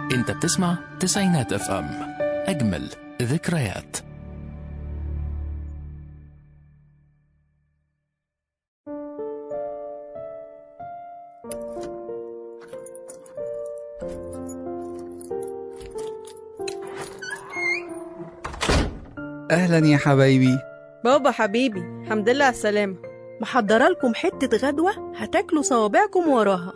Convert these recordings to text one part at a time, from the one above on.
انت بتسمع تسعينات اف ام اجمل ذكريات أهلا يا حبايبي بابا حبيبي الحمد لله على السلامة محضرة لكم حتة غدوة هتاكلوا صوابعكم وراها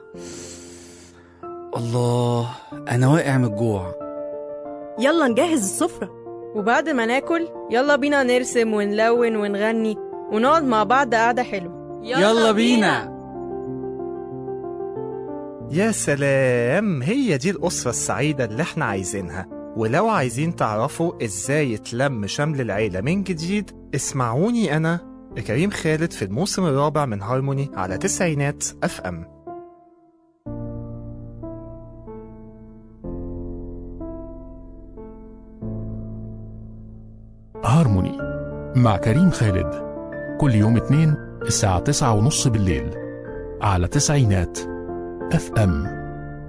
الله أنا واقع من الجوع يلا نجهز السفرة وبعد ما ناكل يلا بينا نرسم ونلون ونغني ونقعد مع بعض قعدة حلوة يا سلام هي دي الأسرة السعيدة اللي احنا عايزينها ولو عايزين تعرفوا ازاي يتلم شمل العيلة من جديد اسمعوني أنا كريم خالد في الموسم الرابع من هارموني على تسعينات اف ام هارموني مع كريم خالد كل يوم اثنين الساعة تسعة ونص بالليل على تسعينات اف ام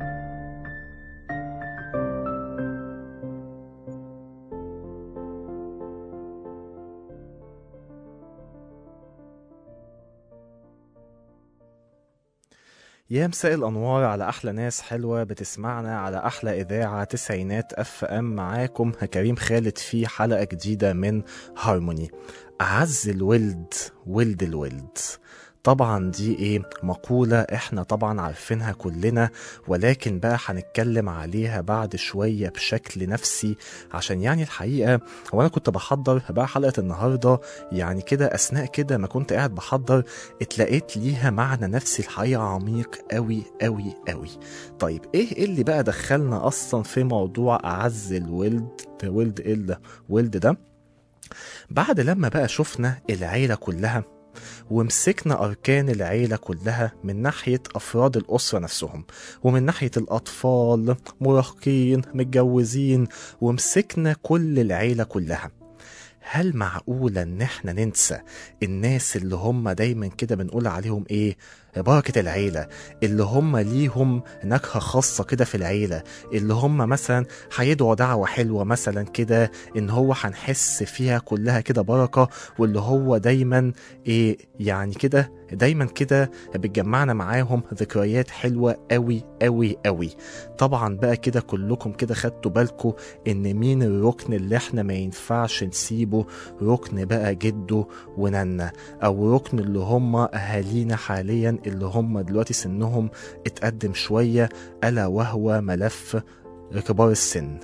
يا مساء الأنوار على أحلى ناس حلوة بتسمعنا على أحلى إذاعة تسعينات أف أم معاكم كريم خالد في حلقة جديدة من هارموني أعز الولد ولد الولد طبعا دي ايه مقولة احنا طبعا عارفينها كلنا ولكن بقى هنتكلم عليها بعد شوية بشكل نفسي عشان يعني الحقيقة هو انا كنت بحضر بقى حلقة النهاردة يعني كده اثناء كده ما كنت قاعد بحضر اتلقيت ليها معنى نفسي الحقيقة عميق قوي قوي قوي طيب ايه اللي بقى دخلنا اصلا في موضوع اعز الولد ولد ايه ده ولد ده بعد لما بقى شفنا العيلة كلها ومسكنا أركان العيلة كلها من ناحية أفراد الأسرة نفسهم ومن ناحية الأطفال مراهقين متجوزين ومسكنا كل العيلة كلها هل معقولة إن إحنا ننسى الناس اللي هم دايما كده بنقول عليهم إيه بركة العيلة اللي هم ليهم نكهة خاصة كده في العيلة اللي هم مثلا هيدعوا دعوة حلوة مثلا كده إن هو هنحس فيها كلها كده بركة واللي هو دايما إيه يعني كده دايما كده بتجمعنا معاهم ذكريات حلوة قوي قوي قوي طبعا بقى كده كلكم كده خدتوا بالكم ان مين الركن اللي احنا ما ينفعش نسيبه ركن بقى جده ونانا او ركن اللي هم اهالينا حاليا اللي هم دلوقتي سنهم اتقدم شوية الا وهو ملف كبار السن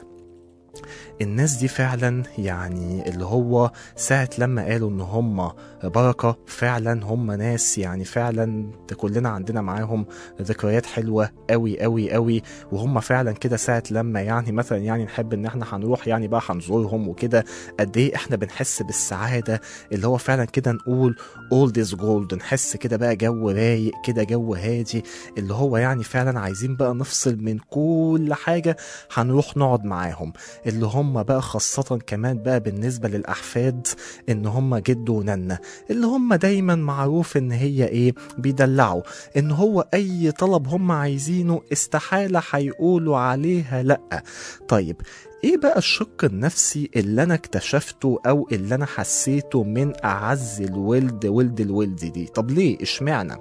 الناس دي فعلا يعني اللي هو ساعة لما قالوا ان هم بركة فعلا هم ناس يعني فعلا كلنا عندنا معاهم ذكريات حلوة قوي قوي قوي وهم فعلا كده ساعة لما يعني مثلا يعني نحب ان احنا هنروح يعني بقى هنزورهم وكده قد ايه احنا بنحس بالسعادة اللي هو فعلا كده نقول old is gold نحس كده بقى جو رايق كده جو هادي اللي هو يعني فعلا عايزين بقى نفصل من كل حاجة هنروح نقعد معاهم اللي هم بقى خاصة كمان بقى بالنسبة للأحفاد إن هم جد وننة اللي هم دايما معروف إن هي إيه بيدلعوا إن هو أي طلب هم عايزينه استحالة هيقولوا عليها لأ طيب ايه بقى الشق النفسي اللي انا اكتشفته او اللي انا حسيته من اعز الولد ولد الولد دي طب ليه اشمعنى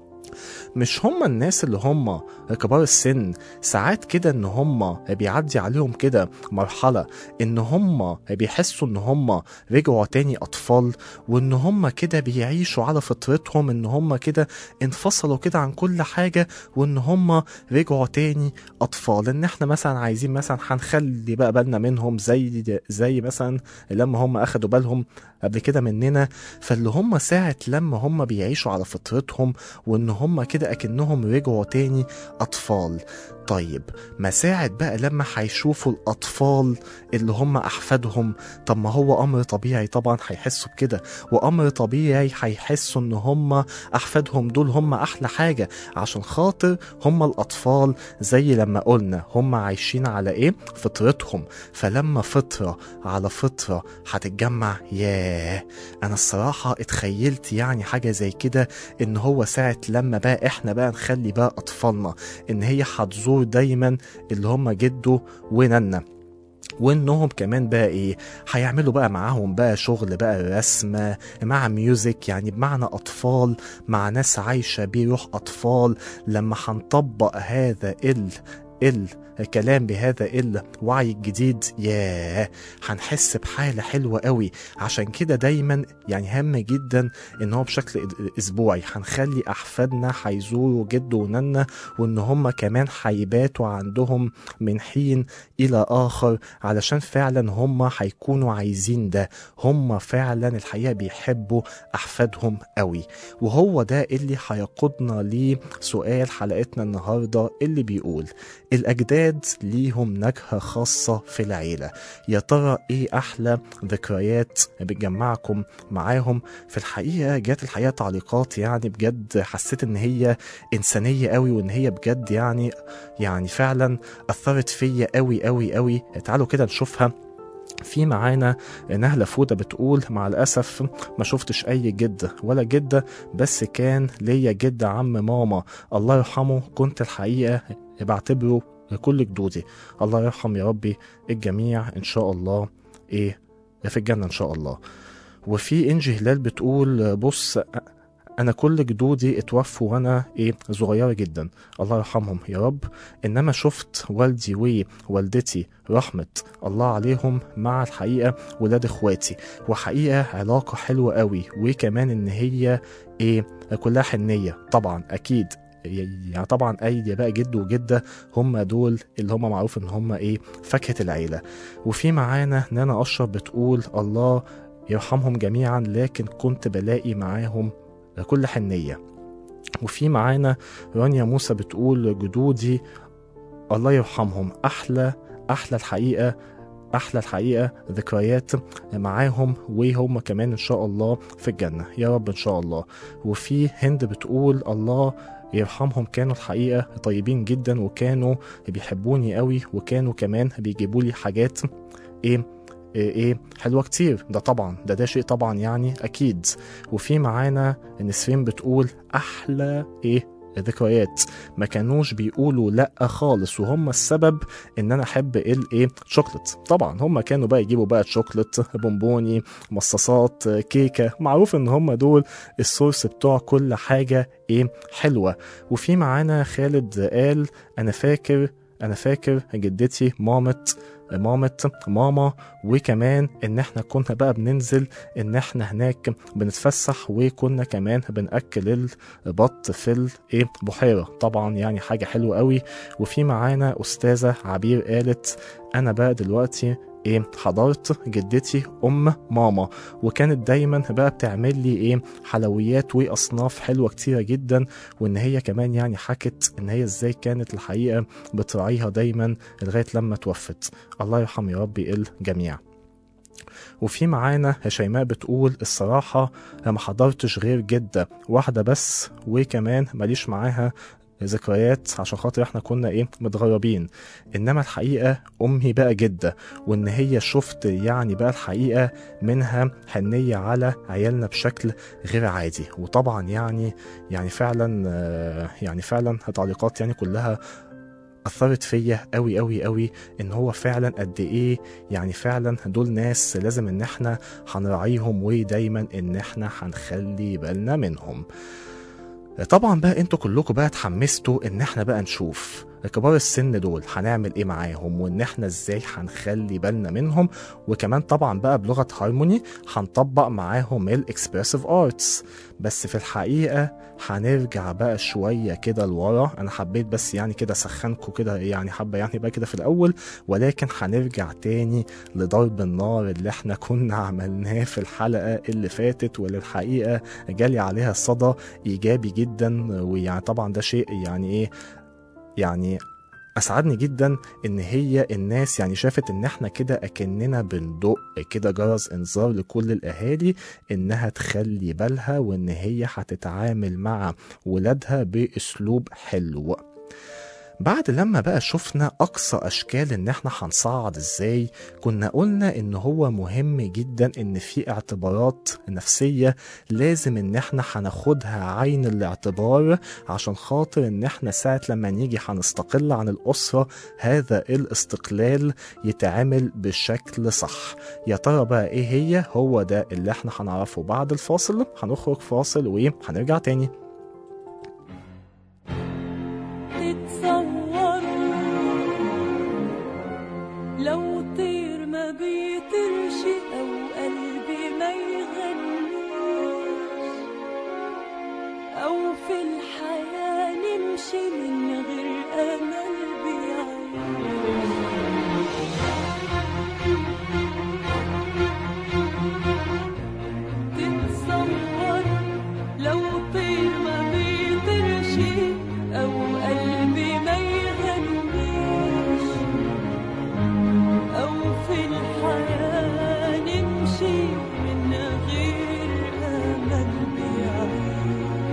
مش هم الناس اللي هم كبار السن ساعات كده ان هم بيعدي عليهم كده مرحلة ان هم بيحسوا ان هم رجعوا تاني اطفال وان هم كده بيعيشوا على فطرتهم ان هم كده انفصلوا كده عن كل حاجة وان هم رجعوا تاني اطفال ان احنا مثلا عايزين مثلا هنخلي بقى بالنا منهم زي زي مثلا لما هم اخدوا بالهم قبل كده مننا فاللي هم ساعة لما هم بيعيشوا على فطرتهم وان هم كده اكنهم رجعوا تاني اطفال طيب ما ساعد بقى لما هيشوفوا الأطفال اللي هم أحفادهم طب ما هو أمر طبيعي طبعا هيحسوا بكده وأمر طبيعي هيحسوا إن هم أحفادهم دول هم أحلى حاجة عشان خاطر هم الأطفال زي لما قلنا هم عايشين على إيه فطرتهم فلما فطرة على فطرة هتتجمع ياه أنا الصراحة اتخيلت يعني حاجة زي كده إن هو ساعة لما بقى احنا بقى نخلي بقى اطفالنا ان هي هتزور دايما اللي هم جده وننا وانهم كمان بقى ايه هيعملوا بقى معاهم بقى شغل بقى رسمة مع ميوزك يعني بمعنى اطفال مع ناس عايشة بروح اطفال لما هنطبق هذا ال الكلام بهذا الوعي الجديد ياه هنحس بحالة حلوة قوي عشان كده دايما يعني هام جدا ان هو بشكل اسبوعي هنخلي احفادنا هيزوروا جد وننا وان هم كمان هيباتوا عندهم من حين الى اخر علشان فعلا هم هيكونوا عايزين ده هم فعلا الحقيقة بيحبوا احفادهم قوي وهو ده اللي هيقودنا لسؤال حلقتنا النهاردة اللي بيقول الأجداد ليهم نكهة خاصة في العيلة يا ترى إيه أحلى ذكريات بتجمعكم معاهم في الحقيقة جات الحقيقة تعليقات يعني بجد حسيت إن هي إنسانية قوي وإن هي بجد يعني يعني فعلا أثرت فيا قوي قوي قوي تعالوا كده نشوفها في معانا نهلة فودة بتقول مع الأسف ما شفتش أي جد ولا جدة بس كان ليا جد عم ماما الله يرحمه كنت الحقيقة بعتبره كل جدودي الله يرحم يا ربي الجميع إن شاء الله إيه في الجنة إن شاء الله وفي إنجي هلال بتقول بص انا كل جدودي اتوفوا وانا ايه صغيره جدا الله يرحمهم يا رب انما شفت والدي ووالدتي رحمه الله عليهم مع الحقيقه ولاد اخواتي وحقيقه علاقه حلوه قوي وكمان ان هي ايه كلها حنيه طبعا اكيد يعني طبعا اي بقى جد وجده هم دول اللي هم معروف ان هم ايه فاكهه العيله وفي معانا نانا اشرف بتقول الله يرحمهم جميعا لكن كنت بلاقي معاهم كل حنية وفي معانا رانيا موسى بتقول جدودي الله يرحمهم أحلى أحلى الحقيقة أحلى الحقيقة ذكريات معاهم وهم كمان إن شاء الله في الجنة يا رب إن شاء الله وفي هند بتقول الله يرحمهم كانوا الحقيقة طيبين جدا وكانوا بيحبوني قوي وكانوا كمان بيجيبوا لي حاجات ايه ايه إيه حلوه كتير ده طبعا ده ده شيء طبعا يعني اكيد وفي معانا نسرين بتقول احلى ايه ذكريات ما كانوش بيقولوا لا خالص وهم السبب ان انا احب الايه شوكليت طبعا هم كانوا بقى يجيبوا بقى شوكليت بونبوني مصاصات كيكه معروف ان هم دول السورس بتوع كل حاجه ايه حلوه وفي معانا خالد قال انا فاكر انا فاكر جدتي مامة مامة ماما وكمان ان احنا كنا بقى بننزل ان احنا هناك بنتفسح وكنا كمان بناكل البط في الايه بحيره طبعا يعني حاجه حلوه قوي وفي معانا استاذه عبير قالت انا بقى دلوقتي ايه حضرت جدتي ام ماما وكانت دايما بقى بتعمل لي ايه حلويات واصناف حلوه كتيره جدا وان هي كمان يعني حكت ان هي ازاي كانت الحقيقه بتراعيها دايما لغايه لما توفت الله يرحم يا ربي الجميع وفي معانا شيماء بتقول الصراحة ما حضرتش غير جدة واحدة بس وكمان ماليش معاها ذكريات عشان خاطر احنا كنا ايه متغربين انما الحقيقه امي بقى جده وان هي شفت يعني بقى الحقيقه منها حنيه على عيالنا بشكل غير عادي وطبعا يعني يعني فعلا آه، يعني فعلا تعليقات يعني كلها اثرت فيا قوي قوي قوي ان هو فعلا قد ايه يعني فعلا دول ناس لازم ان احنا هنراعيهم ودايما ان احنا هنخلي بالنا منهم طبعا بقى انتوا كلكم بقى اتحمستوا ان احنا بقى نشوف كبار السن دول هنعمل ايه معاهم وان احنا ازاي هنخلي بالنا منهم وكمان طبعا بقى بلغه هارموني هنطبق معاهم الاكسبرسيف ارتس بس في الحقيقه هنرجع بقى شويه كده لورا انا حبيت بس يعني كده اسخنكم كده يعني حبه يعني بقى كده في الاول ولكن هنرجع تاني لضرب النار اللي احنا كنا عملناه في الحلقه اللي فاتت واللي الحقيقه جالي عليها صدى ايجابي جدا ويعني طبعا ده شيء يعني ايه يعني اسعدني جدا ان هي الناس يعني شافت ان احنا كده اكننا بندق كده جرس انذار لكل الاهالي انها تخلي بالها وان هي هتتعامل مع ولادها باسلوب حلو بعد لما بقى شفنا أقصى أشكال إن إحنا هنصعد إزاي كنا قلنا إن هو مهم جدا إن في اعتبارات نفسية لازم إن إحنا هناخدها عين الاعتبار عشان خاطر إن إحنا ساعة لما نيجي هنستقل عن الأسرة هذا الاستقلال يتعمل بشكل صح يا ترى بقى إيه هي هو ده اللي إحنا هنعرفه بعد الفاصل هنخرج فاصل وهنرجع تاني تتصور لو طير ما بيطيرش او قلبي ما يغنيش او في الحياة نمشي من غير امل بيعيش تتصور لو طير ما بيطيرش أو قلبي ما يغنيش أو في الحياة نمشي من غير أمل بيعيش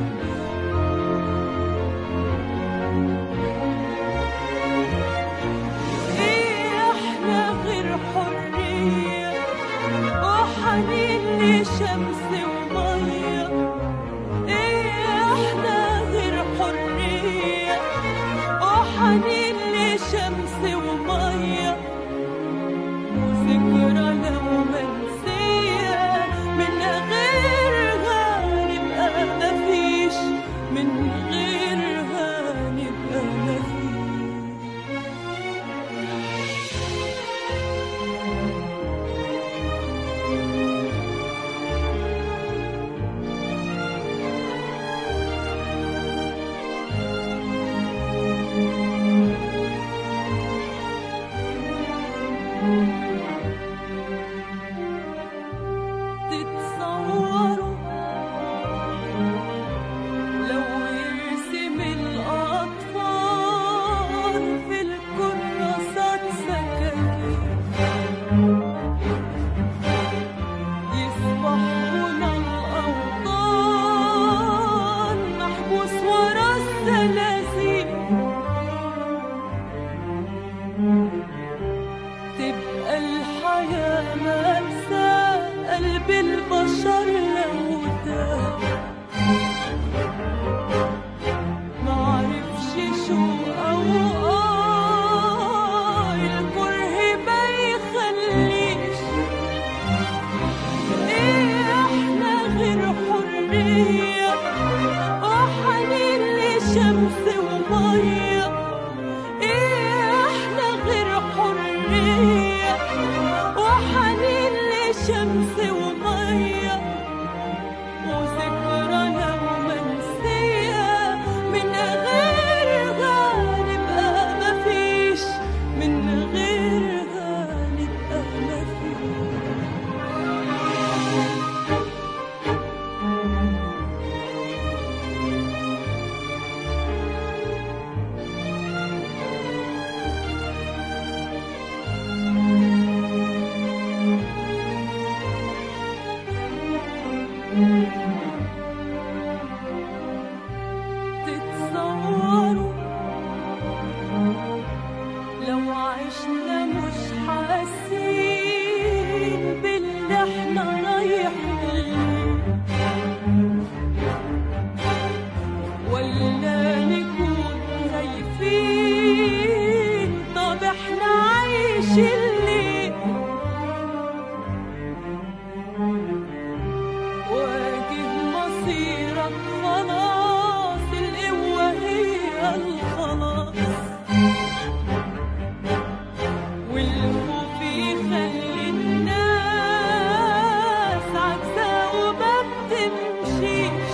إيه إحنا غير حرية وحنين لشمس ومية إيه إحنا غير حرية وحنين لشمس ومية وذكرى لو منسية من غيرها نبقى مفيش من غيرها نبقى مفيش تتصوروا لو يرسم الأطفال في الكراسات سكاكين يصبحون الأوطان محبوس ورا السلاسل تبقى الحياة مأساة قلب البشر لو تاه معرفش شو أو آه الكره ما يخليش إيه إحنا غير حرية وحنين لشمس ومية إيه إحنا غير حرية وحنين لشمس ومية وذكرى لو منسية من غيرها نبقى مفيش من غيرها نبقى مفيش تتصوروا لو عشنا مش حاسين باللي احنا رايحين ولا نكون خايفين طب احنا عايشين ليه واجه مصيرك خلاص القوة هي الخلاص والخوف يخلي الناس عكسة وما بتمشيش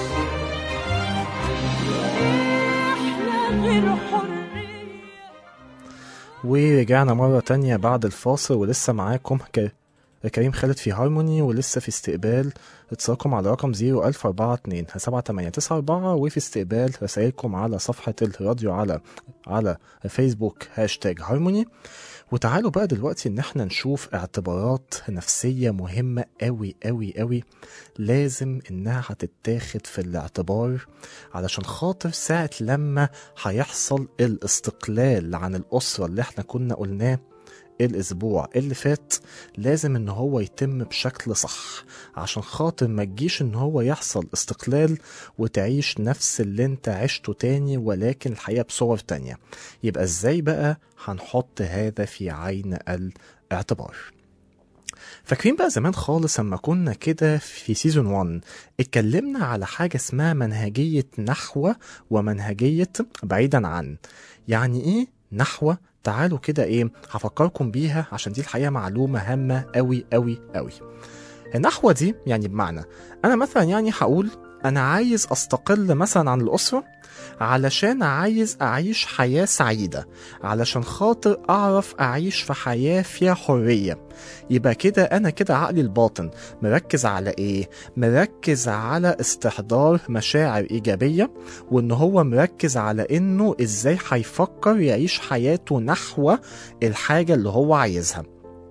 احنا غير حرية ورجعنا مرة تانية بعد الفاصل ولسه معاكم ك... كريم خالد في هارموني ولسه في استقبال اتصالكم على رقم 01042 7894 وفي استقبال رسائلكم على صفحة الراديو على على فيسبوك هاشتاج هارموني وتعالوا بقى دلوقتي ان احنا نشوف اعتبارات نفسية مهمة قوي قوي قوي لازم انها هتتاخد في الاعتبار علشان خاطر ساعة لما هيحصل الاستقلال عن الأسرة اللي احنا كنا قلناه الاسبوع اللي فات لازم ان هو يتم بشكل صح عشان خاطر ما تجيش ان هو يحصل استقلال وتعيش نفس اللي انت عشته تاني ولكن الحقيقة بصور تانية يبقى ازاي بقى هنحط هذا في عين الاعتبار فاكرين بقى زمان خالص لما كنا كده في سيزون 1 اتكلمنا على حاجة اسمها منهجية نحو ومنهجية بعيدا عن يعني ايه نحو تعالوا كده ايه هفكركم بيها عشان دي الحقيقة معلومة هامة قوي قوي قوي النحو دي يعني بمعنى انا مثلا يعني هقول انا عايز استقل مثلا عن الاسرة علشان عايز اعيش حياة سعيدة علشان خاطر اعرف اعيش في حياة فيها حرية يبقى كده انا كده عقلي الباطن مركز على ايه مركز على استحضار مشاعر ايجابية وان هو مركز على انه ازاي هيفكر يعيش حياته نحو الحاجة اللي هو عايزها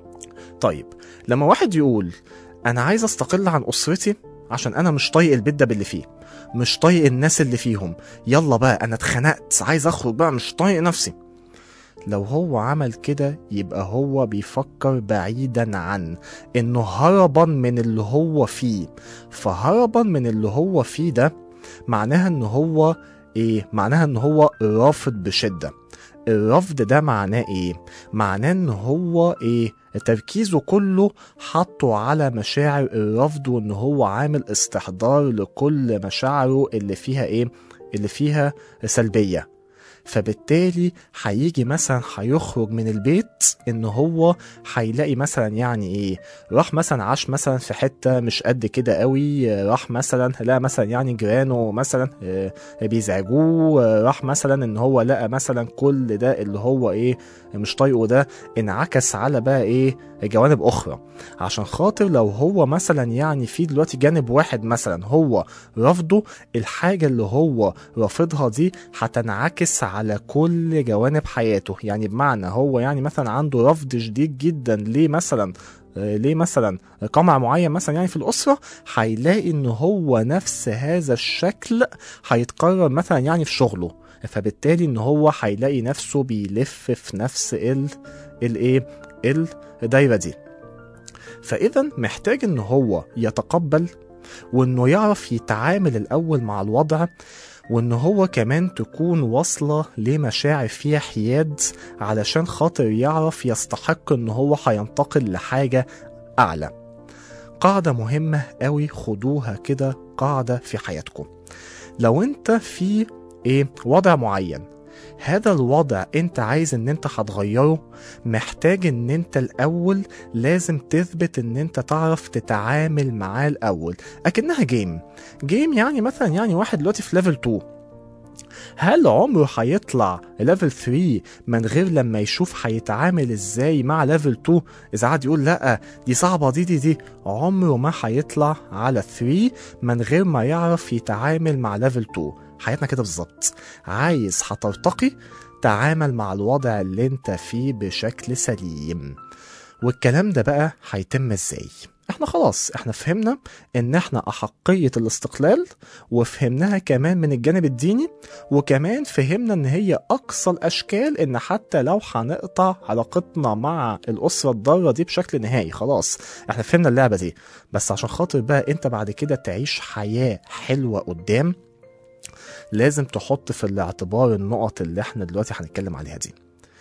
طيب لما واحد يقول انا عايز استقل عن اسرتي عشان انا مش طايق البيت ده باللي فيه مش طايق الناس اللي فيهم يلا بقى انا اتخنقت عايز اخرج بقى مش طايق نفسي لو هو عمل كده يبقى هو بيفكر بعيدا عن انه هربا من اللي هو فيه فهربا من اللي هو فيه ده معناها ان هو ايه معناها ان هو رافض بشده الرفض ده معناه ايه معناه ان هو ايه تركيزه كله حطه على مشاعر الرفض وان هو عامل استحضار لكل مشاعره اللي فيها ايه اللي فيها سلبيه فبالتالي هيجي مثلا هيخرج من البيت ان هو هيلاقي مثلا يعني ايه راح مثلا عاش مثلا في حته مش قد كده قوي راح مثلا لا مثلا يعني جيرانه مثلا آه، بيزعجوه آه، راح مثلا ان هو لقى مثلا كل ده اللي هو ايه مش طايقه ده انعكس على بقى ايه جوانب اخرى عشان خاطر لو هو مثلا يعني في دلوقتي جانب واحد مثلا هو رفضه الحاجه اللي هو رافضها دي هتنعكس على كل جوانب حياته يعني بمعنى هو يعني مثلا عنده رفض شديد جدا ليه مثلا آه، ليه مثلا قمع معين مثلا يعني في الأسرة هيلاقي إن هو نفس هذا الشكل هيتكرر مثلا يعني في شغله فبالتالي إن هو هيلاقي نفسه بيلف في نفس ال الايه الدايرة دي فإذا محتاج إن هو يتقبل وإنه يعرف يتعامل الأول مع الوضع وإن هو كمان تكون واصلة لمشاعر فيها حياد علشان خاطر يعرف يستحق إن هو هينتقل لحاجة أعلى قاعدة مهمة قوي خدوها كده قاعدة في حياتكم لو انت في ايه وضع معين هذا الوضع انت عايز ان انت هتغيره محتاج ان انت الاول لازم تثبت ان انت تعرف تتعامل معاه الاول اكنها جيم جيم يعني مثلا يعني واحد دلوقتي في ليفل 2 هل عمره هيطلع ليفل 3 من غير لما يشوف هيتعامل ازاي مع ليفل 2 اذا قعد يقول لا دي صعبه دي دي دي عمره ما هيطلع على 3 من غير ما يعرف يتعامل مع ليفل 2 حياتنا كده بالظبط عايز هترتقي تعامل مع الوضع اللي انت فيه بشكل سليم والكلام ده بقى هيتم ازاي احنا خلاص احنا فهمنا ان احنا احقية الاستقلال وفهمناها كمان من الجانب الديني وكمان فهمنا ان هي اقصى الاشكال ان حتى لو هنقطع علاقتنا مع الاسرة الضارة دي بشكل نهائي خلاص احنا فهمنا اللعبة دي بس عشان خاطر بقى انت بعد كده تعيش حياة حلوة قدام لازم تحط في الاعتبار النقط اللي احنا دلوقتي هنتكلم عليها دي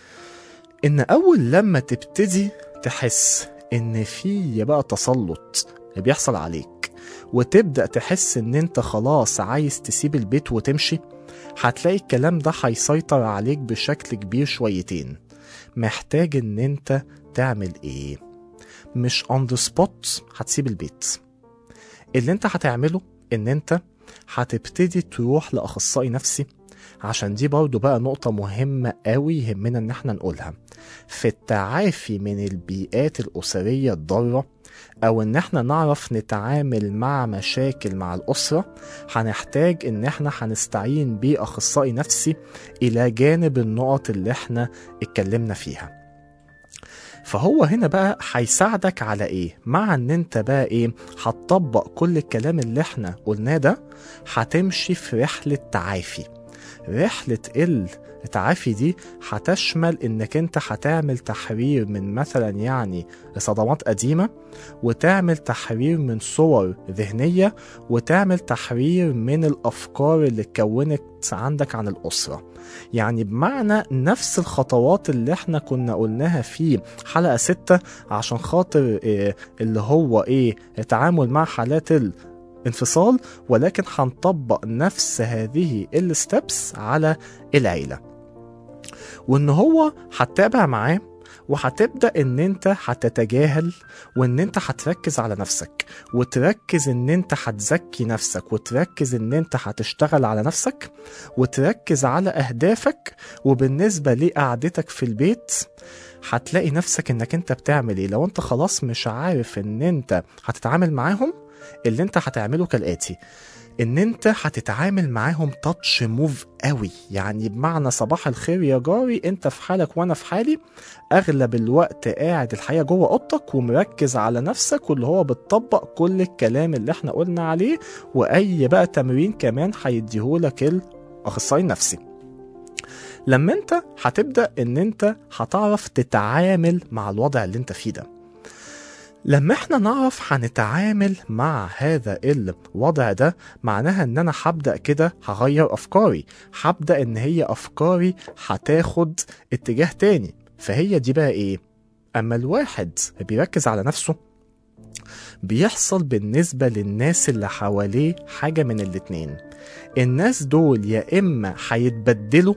ان اول لما تبتدي تحس ان في بقى تسلط بيحصل عليك وتبدا تحس ان انت خلاص عايز تسيب البيت وتمشي هتلاقي الكلام ده هيسيطر عليك بشكل كبير شويتين محتاج ان انت تعمل ايه مش on the spot هتسيب البيت اللي انت هتعمله ان انت هتبتدي تروح لاخصائي نفسي عشان دي برضو بقى نقطة مهمة قوي يهمنا ان احنا نقولها في التعافي من البيئات الأسرية الضارة أو إن احنا نعرف نتعامل مع مشاكل مع الأسرة هنحتاج إن احنا هنستعين بأخصائي نفسي إلى جانب النقط اللي احنا اتكلمنا فيها فهو هنا بقى هيساعدك على ايه مع ان انت بقى ايه هتطبق كل الكلام اللي احنا قلناه ده هتمشي في رحلة تعافي رحلة التعافي دي هتشمل انك انت هتعمل تحرير من مثلا يعني صدمات قديمة وتعمل تحرير من صور ذهنية وتعمل تحرير من الافكار اللي اتكونت عندك عن الاسره يعني بمعنى نفس الخطوات اللي احنا كنا قلناها في حلقة ستة عشان خاطر إيه اللي هو ايه التعامل مع حالات الانفصال ولكن هنطبق نفس هذه الستبس على العيلة وان هو هتتابع معاه وهتبدا ان انت هتتجاهل وان انت هتركز على نفسك وتركز ان انت هتزكي نفسك وتركز ان انت هتشتغل على نفسك وتركز على اهدافك وبالنسبه لقعدتك في البيت هتلاقي نفسك انك انت بتعمل ايه لو انت خلاص مش عارف ان انت هتتعامل معاهم اللي انت هتعمله كالاتي ان انت هتتعامل معاهم تاتش موف قوي يعني بمعنى صباح الخير يا جاري انت في حالك وانا في حالي اغلب الوقت قاعد الحقيقه جوه اوضتك ومركز على نفسك واللي هو بتطبق كل الكلام اللي احنا قلنا عليه واي بقى تمرين كمان هيديهولك الاخصائي النفسي لما انت هتبدا ان انت هتعرف تتعامل مع الوضع اللي انت فيه ده لما احنا نعرف هنتعامل مع هذا الوضع ده معناها ان انا هبدا كده هغير افكاري هبدا ان هي افكاري هتاخد اتجاه تاني فهي دي بقى ايه اما الواحد بيركز على نفسه بيحصل بالنسبة للناس اللي حواليه حاجة من الاتنين الناس دول يا إما هيتبدلوا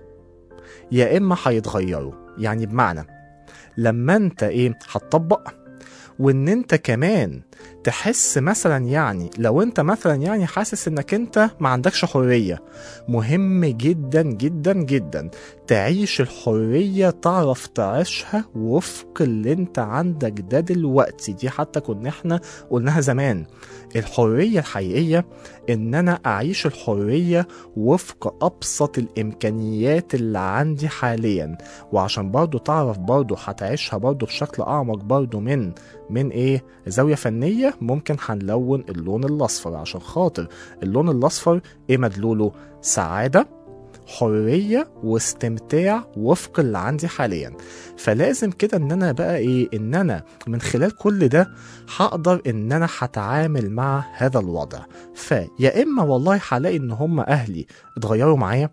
يا إما هيتغيروا يعني بمعنى لما انت ايه هتطبق وان انت كمان تحس مثلا يعني لو انت مثلا يعني حاسس انك انت ما عندكش حرية مهم جدا جدا جدا تعيش الحرية تعرف تعيشها وفق اللي انت عندك ده دلوقتي دي حتى كنا احنا قلناها زمان الحرية الحقيقية ان انا اعيش الحرية وفق ابسط الامكانيات اللي عندي حاليا وعشان برضو تعرف برضو هتعيشها برضو بشكل اعمق برضو من من ايه زاوية فنية ممكن هنلون اللون الاصفر عشان خاطر اللون الاصفر ايه مدلوله سعادة حرية واستمتاع وفق اللي عندي حاليا فلازم كده ان انا بقى ايه ان انا من خلال كل ده هقدر ان انا هتعامل مع هذا الوضع فيا اما والله هلاقي ان هم اهلي اتغيروا معايا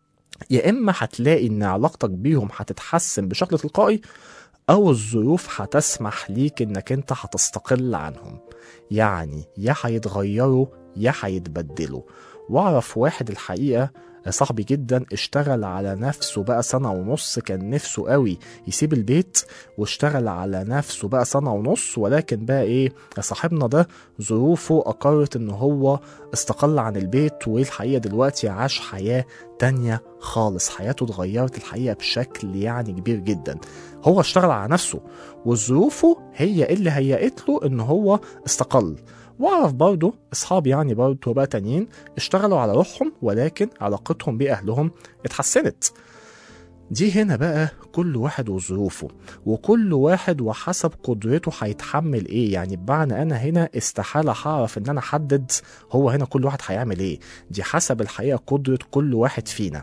يا اما هتلاقي ان علاقتك بيهم هتتحسن بشكل تلقائي او الظروف هتسمح ليك انك انت هتستقل عنهم يعني يا هيتغيروا يا هيتبدلوا واعرف واحد الحقيقه صاحبي جدا اشتغل على نفسه بقى سنة ونص كان نفسه قوي يسيب البيت واشتغل على نفسه بقى سنة ونص ولكن بقى ايه صاحبنا ده ظروفه اقرت ان هو استقل عن البيت والحقيقة دلوقتي عاش حياة تانية خالص حياته اتغيرت الحقيقة بشكل يعني كبير جدا هو اشتغل على نفسه وظروفه هي اللي هيئت له ان هو استقل واعرف برضه اصحاب يعني برضه بقى تانيين اشتغلوا على روحهم ولكن علاقتهم باهلهم اتحسنت دي هنا بقى كل واحد وظروفه وكل واحد وحسب قدرته هيتحمل ايه يعني بمعنى انا هنا استحاله هعرف ان انا احدد هو هنا كل واحد هيعمل ايه دي حسب الحقيقه قدره كل واحد فينا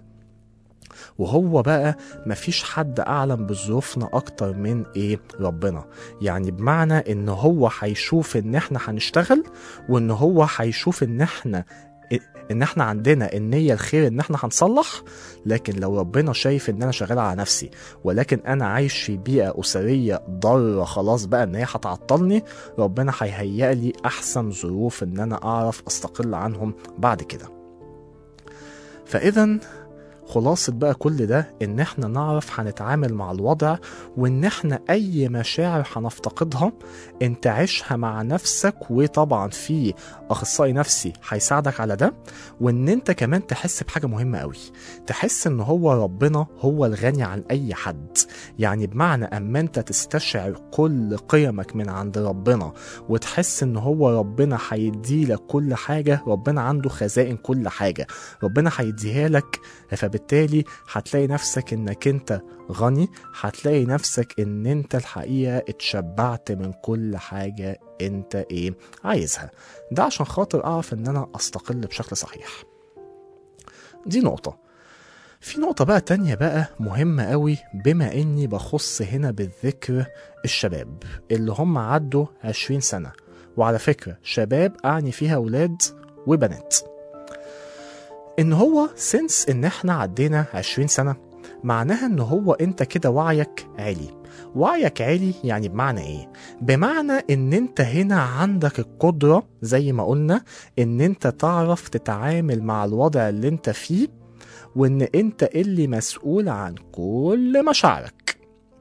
وهو بقى مفيش حد اعلم بظروفنا اكتر من ايه ربنا يعني بمعنى ان هو هيشوف ان احنا هنشتغل وان هو هيشوف ان احنا ان احنا عندنا النية الخير ان احنا هنصلح لكن لو ربنا شايف ان انا شغال على نفسي ولكن انا عايش في بيئة اسرية ضارة خلاص بقى ان هي هتعطلني ربنا هيهيأ لي احسن ظروف ان انا اعرف استقل عنهم بعد كده فاذا خلاصة بقى كل ده ان احنا نعرف هنتعامل مع الوضع وان احنا اي مشاعر هنفتقدها انت عيشها مع نفسك وطبعا في اخصائي نفسي هيساعدك على ده وان انت كمان تحس بحاجة مهمة قوي تحس ان هو ربنا هو الغني عن اي حد يعني بمعنى اما انت تستشعر كل قيمك من عند ربنا وتحس ان هو ربنا هيديلك كل حاجة ربنا عنده خزائن كل حاجة ربنا هيديها لك فبالتالي هتلاقي نفسك انك انت غني هتلاقي نفسك ان انت الحقيقة اتشبعت من كل حاجة انت ايه عايزها ده عشان خاطر اعرف ان انا استقل بشكل صحيح دي نقطة في نقطة بقى تانية بقى مهمة قوي بما اني بخص هنا بالذكر الشباب اللي هم عدوا 20 سنة وعلى فكرة شباب اعني فيها ولاد وبنات ان هو سنس ان احنا عدينا 20 سنة معناها ان هو انت كده وعيك عالي وعيك عالي يعني بمعنى ايه بمعنى ان انت هنا عندك القدرة زي ما قلنا ان انت تعرف تتعامل مع الوضع اللي انت فيه وان انت اللي مسؤول عن كل مشاعرك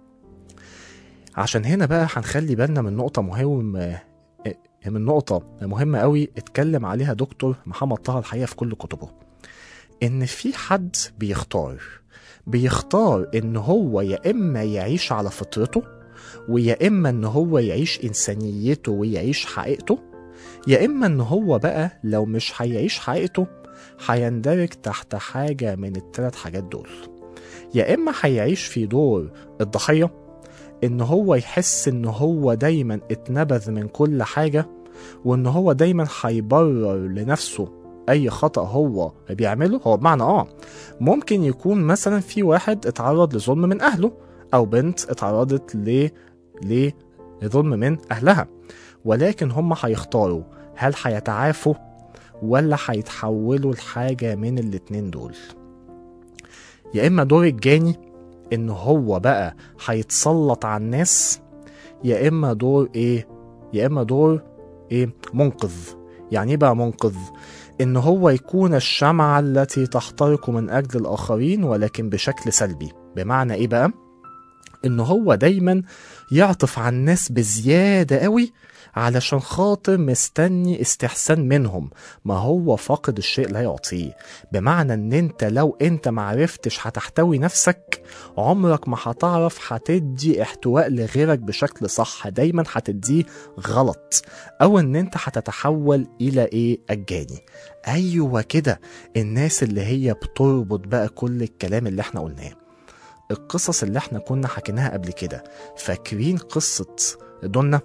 عشان هنا بقى هنخلي بالنا من نقطة مهم من نقطة مهمة قوي اتكلم عليها دكتور محمد طه الحقيقة في كل كتبه ان في حد بيختار بيختار ان هو يا اما يعيش على فطرته ويا اما ان هو يعيش انسانيته ويعيش حقيقته يا اما ان هو بقى لو مش هيعيش حقيقته هيندرج تحت حاجة من الثلاث حاجات دول يا اما هيعيش في دور الضحية ان هو يحس ان هو دايما اتنبذ من كل حاجة وان هو دايما هيبرر لنفسه اي خطأ هو بيعمله هو بمعنى اه ممكن يكون مثلا في واحد اتعرض لظلم من اهله او بنت اتعرضت ل لظلم من اهلها ولكن هم هيختاروا هل هيتعافوا ولا هيتحولوا لحاجة من الاتنين دول يا اما دور الجاني ان هو بقى هيتسلط على الناس يا اما دور ايه يا اما دور ايه منقذ يعني ايه بقى منقذ ان هو يكون الشمعة التي تحترق من اجل الاخرين ولكن بشكل سلبي بمعنى ايه بقى ان هو دايما يعطف على الناس بزيادة قوي علشان خاطر مستني استحسان منهم ما هو فاقد الشيء لا يعطيه بمعنى ان انت لو انت معرفتش هتحتوي نفسك عمرك ما هتعرف هتدي احتواء لغيرك بشكل صح دايما هتديه غلط او ان انت هتتحول الى ايه الجاني ايوه كده الناس اللي هي بتربط بقى كل الكلام اللي احنا قلناه القصص اللي احنا كنا حكيناها قبل كده فاكرين قصة دونا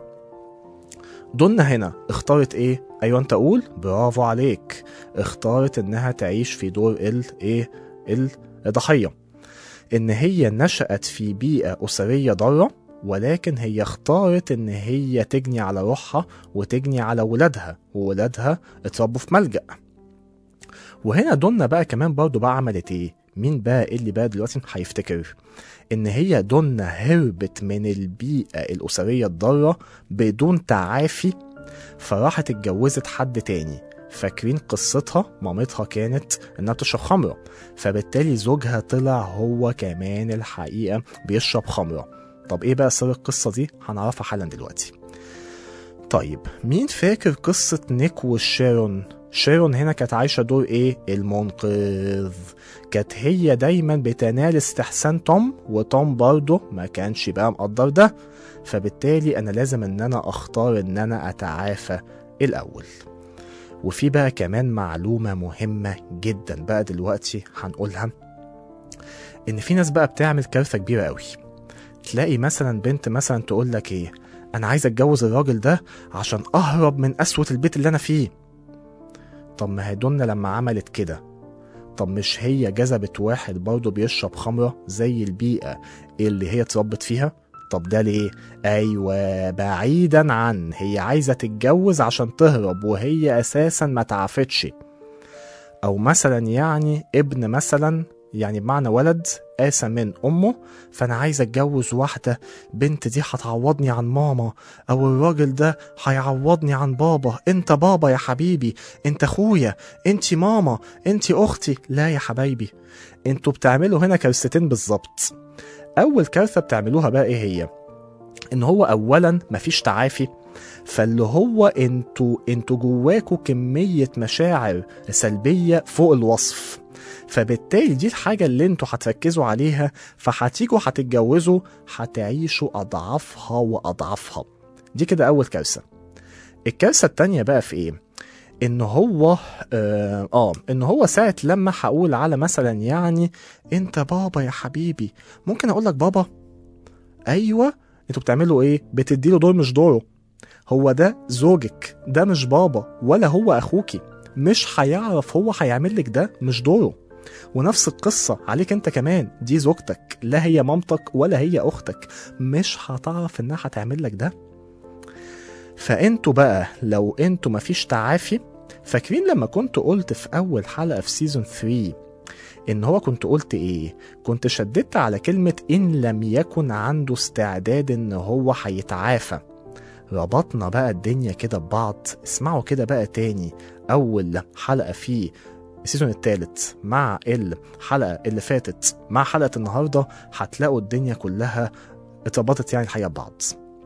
دونا هنا اختارت ايه ايوه انت قول برافو عليك اختارت انها تعيش في دور ال ايه الضحية ان هي نشأت في بيئة اسرية ضارة ولكن هي اختارت ان هي تجني على روحها وتجني على ولادها وولادها اتربوا في ملجأ وهنا دونا بقى كمان برضو بقى عملت ايه مين بقى اللي بقى دلوقتي هيفتكر ان هي دونا هربت من البيئة الأسرية الضارة بدون تعافي فراحت اتجوزت حد تاني فاكرين قصتها مامتها كانت انها بتشرب خمرة فبالتالي زوجها طلع هو كمان الحقيقة بيشرب خمرة طب ايه بقى سر القصة دي هنعرفها حالا دلوقتي طيب مين فاكر قصة نيك وشيرون شيرون هنا كانت عايشة دور ايه المنقذ كانت هي دايما بتنال استحسان توم وتوم برضه ما كانش بقى مقدر ده فبالتالي انا لازم ان انا اختار ان انا اتعافى الاول وفي بقى كمان معلومة مهمة جدا بقى دلوقتي هنقولها ان في ناس بقى بتعمل كارثة كبيرة قوي تلاقي مثلا بنت مثلا تقول لك ايه انا عايز اتجوز الراجل ده عشان اهرب من قسوة البيت اللي انا فيه طب ما هي دونا لما عملت كده طب مش هي جذبت واحد برضه بيشرب خمرة زي البيئة اللي هي اتربت فيها طب ده ليه؟ أيوة بعيدا عن هي عايزة تتجوز عشان تهرب وهي أساسا ما تعافتش أو مثلا يعني ابن مثلا يعني بمعنى ولد قاسى من امه فانا عايز اتجوز واحده بنت دي هتعوضني عن ماما او الراجل ده هيعوضني عن بابا انت بابا يا حبيبي انت اخويا انت ماما انت اختي لا يا حبايبي انتوا بتعملوا هنا كارثتين بالظبط اول كارثه بتعملوها بقى ايه هي ان هو اولا مفيش تعافي فاللي هو انتوا انتوا جواكوا كميه مشاعر سلبيه فوق الوصف فبالتالي دي الحاجه اللي انتوا هتركزوا عليها فهتيجوا هتتجوزوا هتعيشوا اضعافها واضعافها دي كده اول كارثه الكارثه التانية بقى في ايه ان هو اه, آه ان هو ساعه لما هقول على مثلا يعني انت بابا يا حبيبي ممكن اقول لك بابا ايوه انتوا بتعملوا ايه بتديله دور مش دوره هو ده زوجك ده مش بابا ولا هو اخوكي مش هيعرف هو هيعمل لك ده مش دوره ونفس القصة عليك انت كمان دي زوجتك لا هي مامتك ولا هي اختك مش هتعرف انها هتعمل لك ده فانتوا بقى لو انتوا مفيش تعافي فاكرين لما كنت قلت في اول حلقة في سيزون 3 ان هو كنت قلت ايه كنت شددت على كلمة ان لم يكن عنده استعداد ان هو هيتعافى ربطنا بقى الدنيا كده ببعض اسمعوا كده بقى تاني اول حلقة في السيزون الثالث مع الحلقة اللي فاتت مع حلقة النهاردة هتلاقوا الدنيا كلها اتربطت يعني الحقيقة ببعض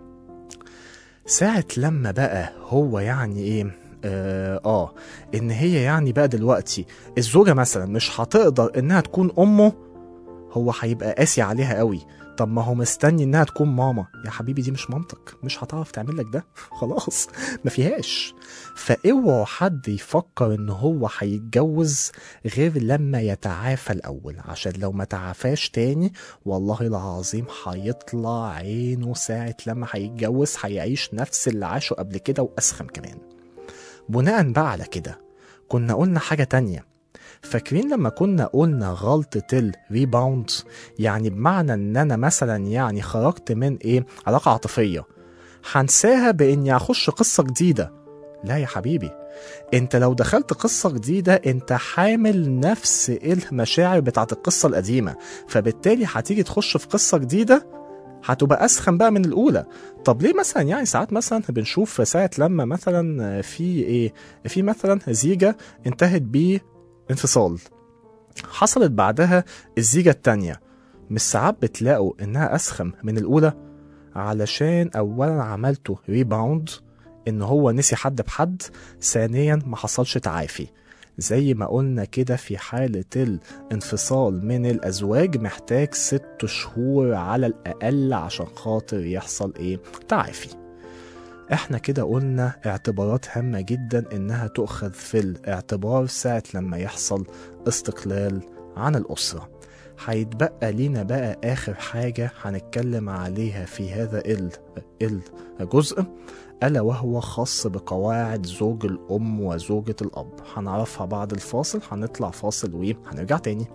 ساعة لما بقى هو يعني ايه آه, اه ان هي يعني بقى دلوقتي الزوجة مثلا مش هتقدر انها تكون امه هو هيبقى قاسي عليها قوي طب ما هو مستني انها تكون ماما يا حبيبي دي مش مامتك مش هتعرف تعمل لك ده خلاص ما فيهاش فاوعوا حد يفكر ان هو هيتجوز غير لما يتعافى الاول عشان لو ما تعافاش تاني والله العظيم هيطلع عينه ساعة لما هيتجوز هيعيش نفس اللي عاشه قبل كده واسخن كمان بناء بقى على كده كنا قلنا حاجة تانية فاكرين لما كنا قلنا غلطة الريباوند يعني بمعنى ان انا مثلا يعني خرجت من ايه علاقة عاطفية هنساها باني اخش قصة جديدة لا يا حبيبي انت لو دخلت قصة جديدة انت حامل نفس المشاعر بتاعت القصة القديمة فبالتالي هتيجي تخش في قصة جديدة هتبقى اسخن بقى من الاولى طب ليه مثلا يعني ساعات مثلا بنشوف ساعه لما مثلا في ايه في مثلا زيجه انتهت بيه انفصال حصلت بعدها الزيجة التانية مش ساعات بتلاقوا انها اسخم من الاولى علشان اولا عملته ريباوند ان هو نسي حد بحد ثانيا ما حصلش تعافي زي ما قلنا كده في حالة الانفصال من الأزواج محتاج ست شهور على الأقل عشان خاطر يحصل إيه تعافي احنا كده قلنا اعتبارات هامة جدا انها تؤخذ في الاعتبار ساعة لما يحصل استقلال عن الأسرة هيتبقى لينا بقى آخر حاجة هنتكلم عليها في هذا ال- الجزء ألا وهو خاص بقواعد زوج الأم وزوجة الأب هنعرفها بعد الفاصل هنطلع فاصل وهنرجع تاني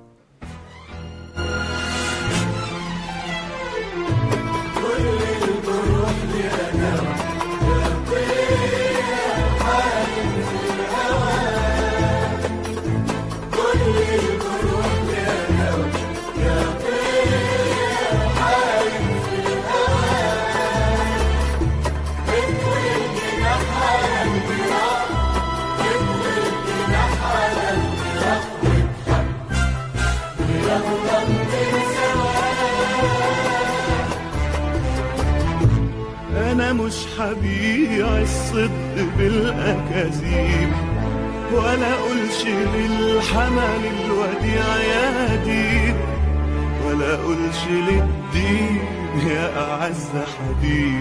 أنا مش هبيع الصدق بالأكاذيب ولا أقولش للحمل الوديع يا ديب ولا أقولش للدين يا أعز حبيب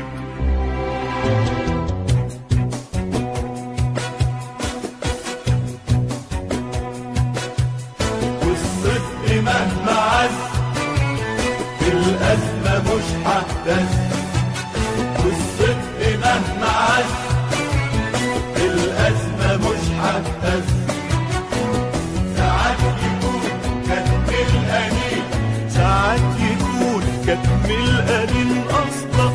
والصدق مهما عز في الأزمة مش ههتز والصدق مهما عز الأزمة مش هتهز ساعات يكون كتم القليل ساعات يكون كتم القليل أصلا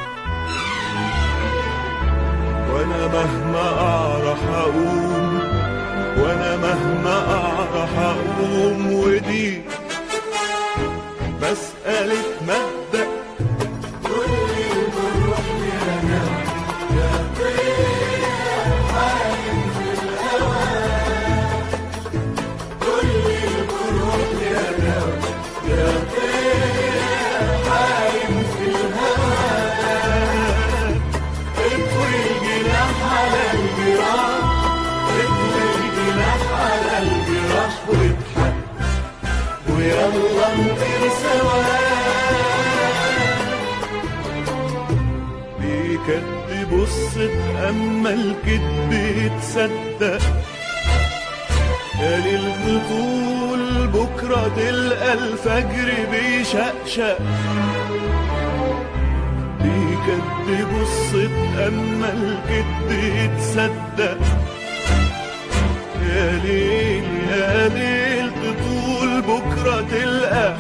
وأنا مهما أعرف أقوم وأنا مهما أعرف أقوم ودي مسألة مبدأ اطوي الجناح على الجراح اطوي الجناح على الجراح واضحك ويلا نطير سوا بيكد بص تأمل كدب يتصدق قال البطول بكرة تلقى الفجر بيشقشق بيكد بص تأمل كد يتصدق يا ليل يا ليل تطول بكرة تلقى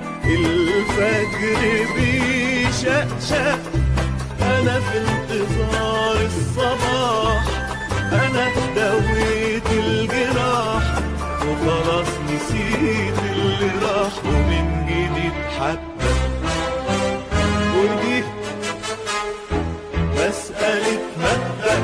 الفجر بيشقشق أنا في انتظار الصباح أنا دويت الجراح وخلاص نسيت اللي راح ومن جديد حتى ودي مسألة مبدأ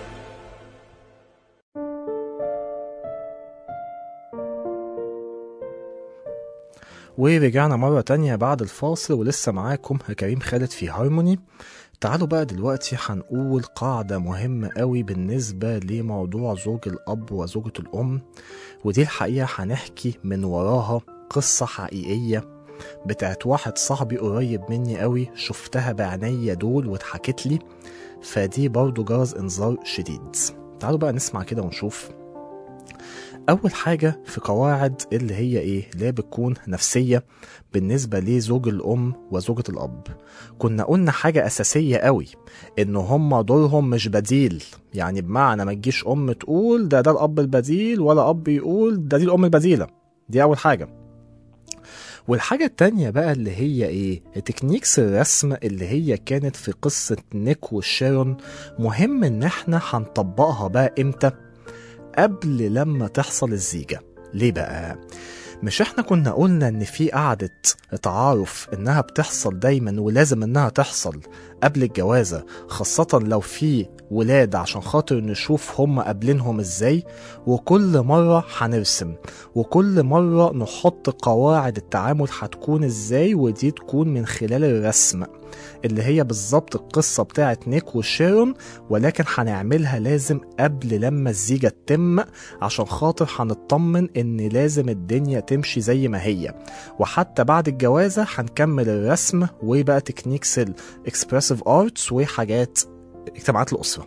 ورجعنا مرة تانية بعد الفاصل ولسه معاكم كريم خالد في هارموني تعالوا بقى دلوقتي هنقول قاعدة مهمة قوي بالنسبة لموضوع زوج الأب وزوجة الأم ودي الحقيقة هنحكي من وراها قصة حقيقية بتاعت واحد صاحبي قريب مني قوي شفتها بعينيا دول واتحكت لي فدي برضو جرس انذار شديد تعالوا بقى نسمع كده ونشوف أول حاجة في قواعد اللي هي إيه؟ اللي هي بتكون نفسية بالنسبة لزوج الأم وزوجة الأب كنا قلنا حاجة أساسية قوي إن هما دورهم مش بديل يعني بمعنى ما تجيش أم تقول ده ده الأب البديل ولا أب يقول ده دي الأم البديلة دي أول حاجة والحاجة التانية بقى اللي هي ايه تكنيكس الرسم اللي هي كانت في قصة نيك وشيرون مهم ان احنا هنطبقها بقى امتى قبل لما تحصل الزيجة ليه بقى مش احنا كنا قلنا ان في قعدة تعارف انها بتحصل دايما ولازم انها تحصل قبل الجوازة خاصة لو في ولاد عشان خاطر نشوف هم قابلينهم ازاي وكل مرة هنرسم وكل مرة نحط قواعد التعامل هتكون ازاي ودي تكون من خلال الرسم اللي هي بالظبط القصة بتاعت نيك وشيرون ولكن هنعملها لازم قبل لما الزيجة تتم عشان خاطر هنطمن ان لازم الدنيا تمشي زي ما هي وحتى بعد الجوازة هنكمل الرسم وبقى تكنيكس الاكسبرسيف ارتس وحاجات اجتماعات الأسرة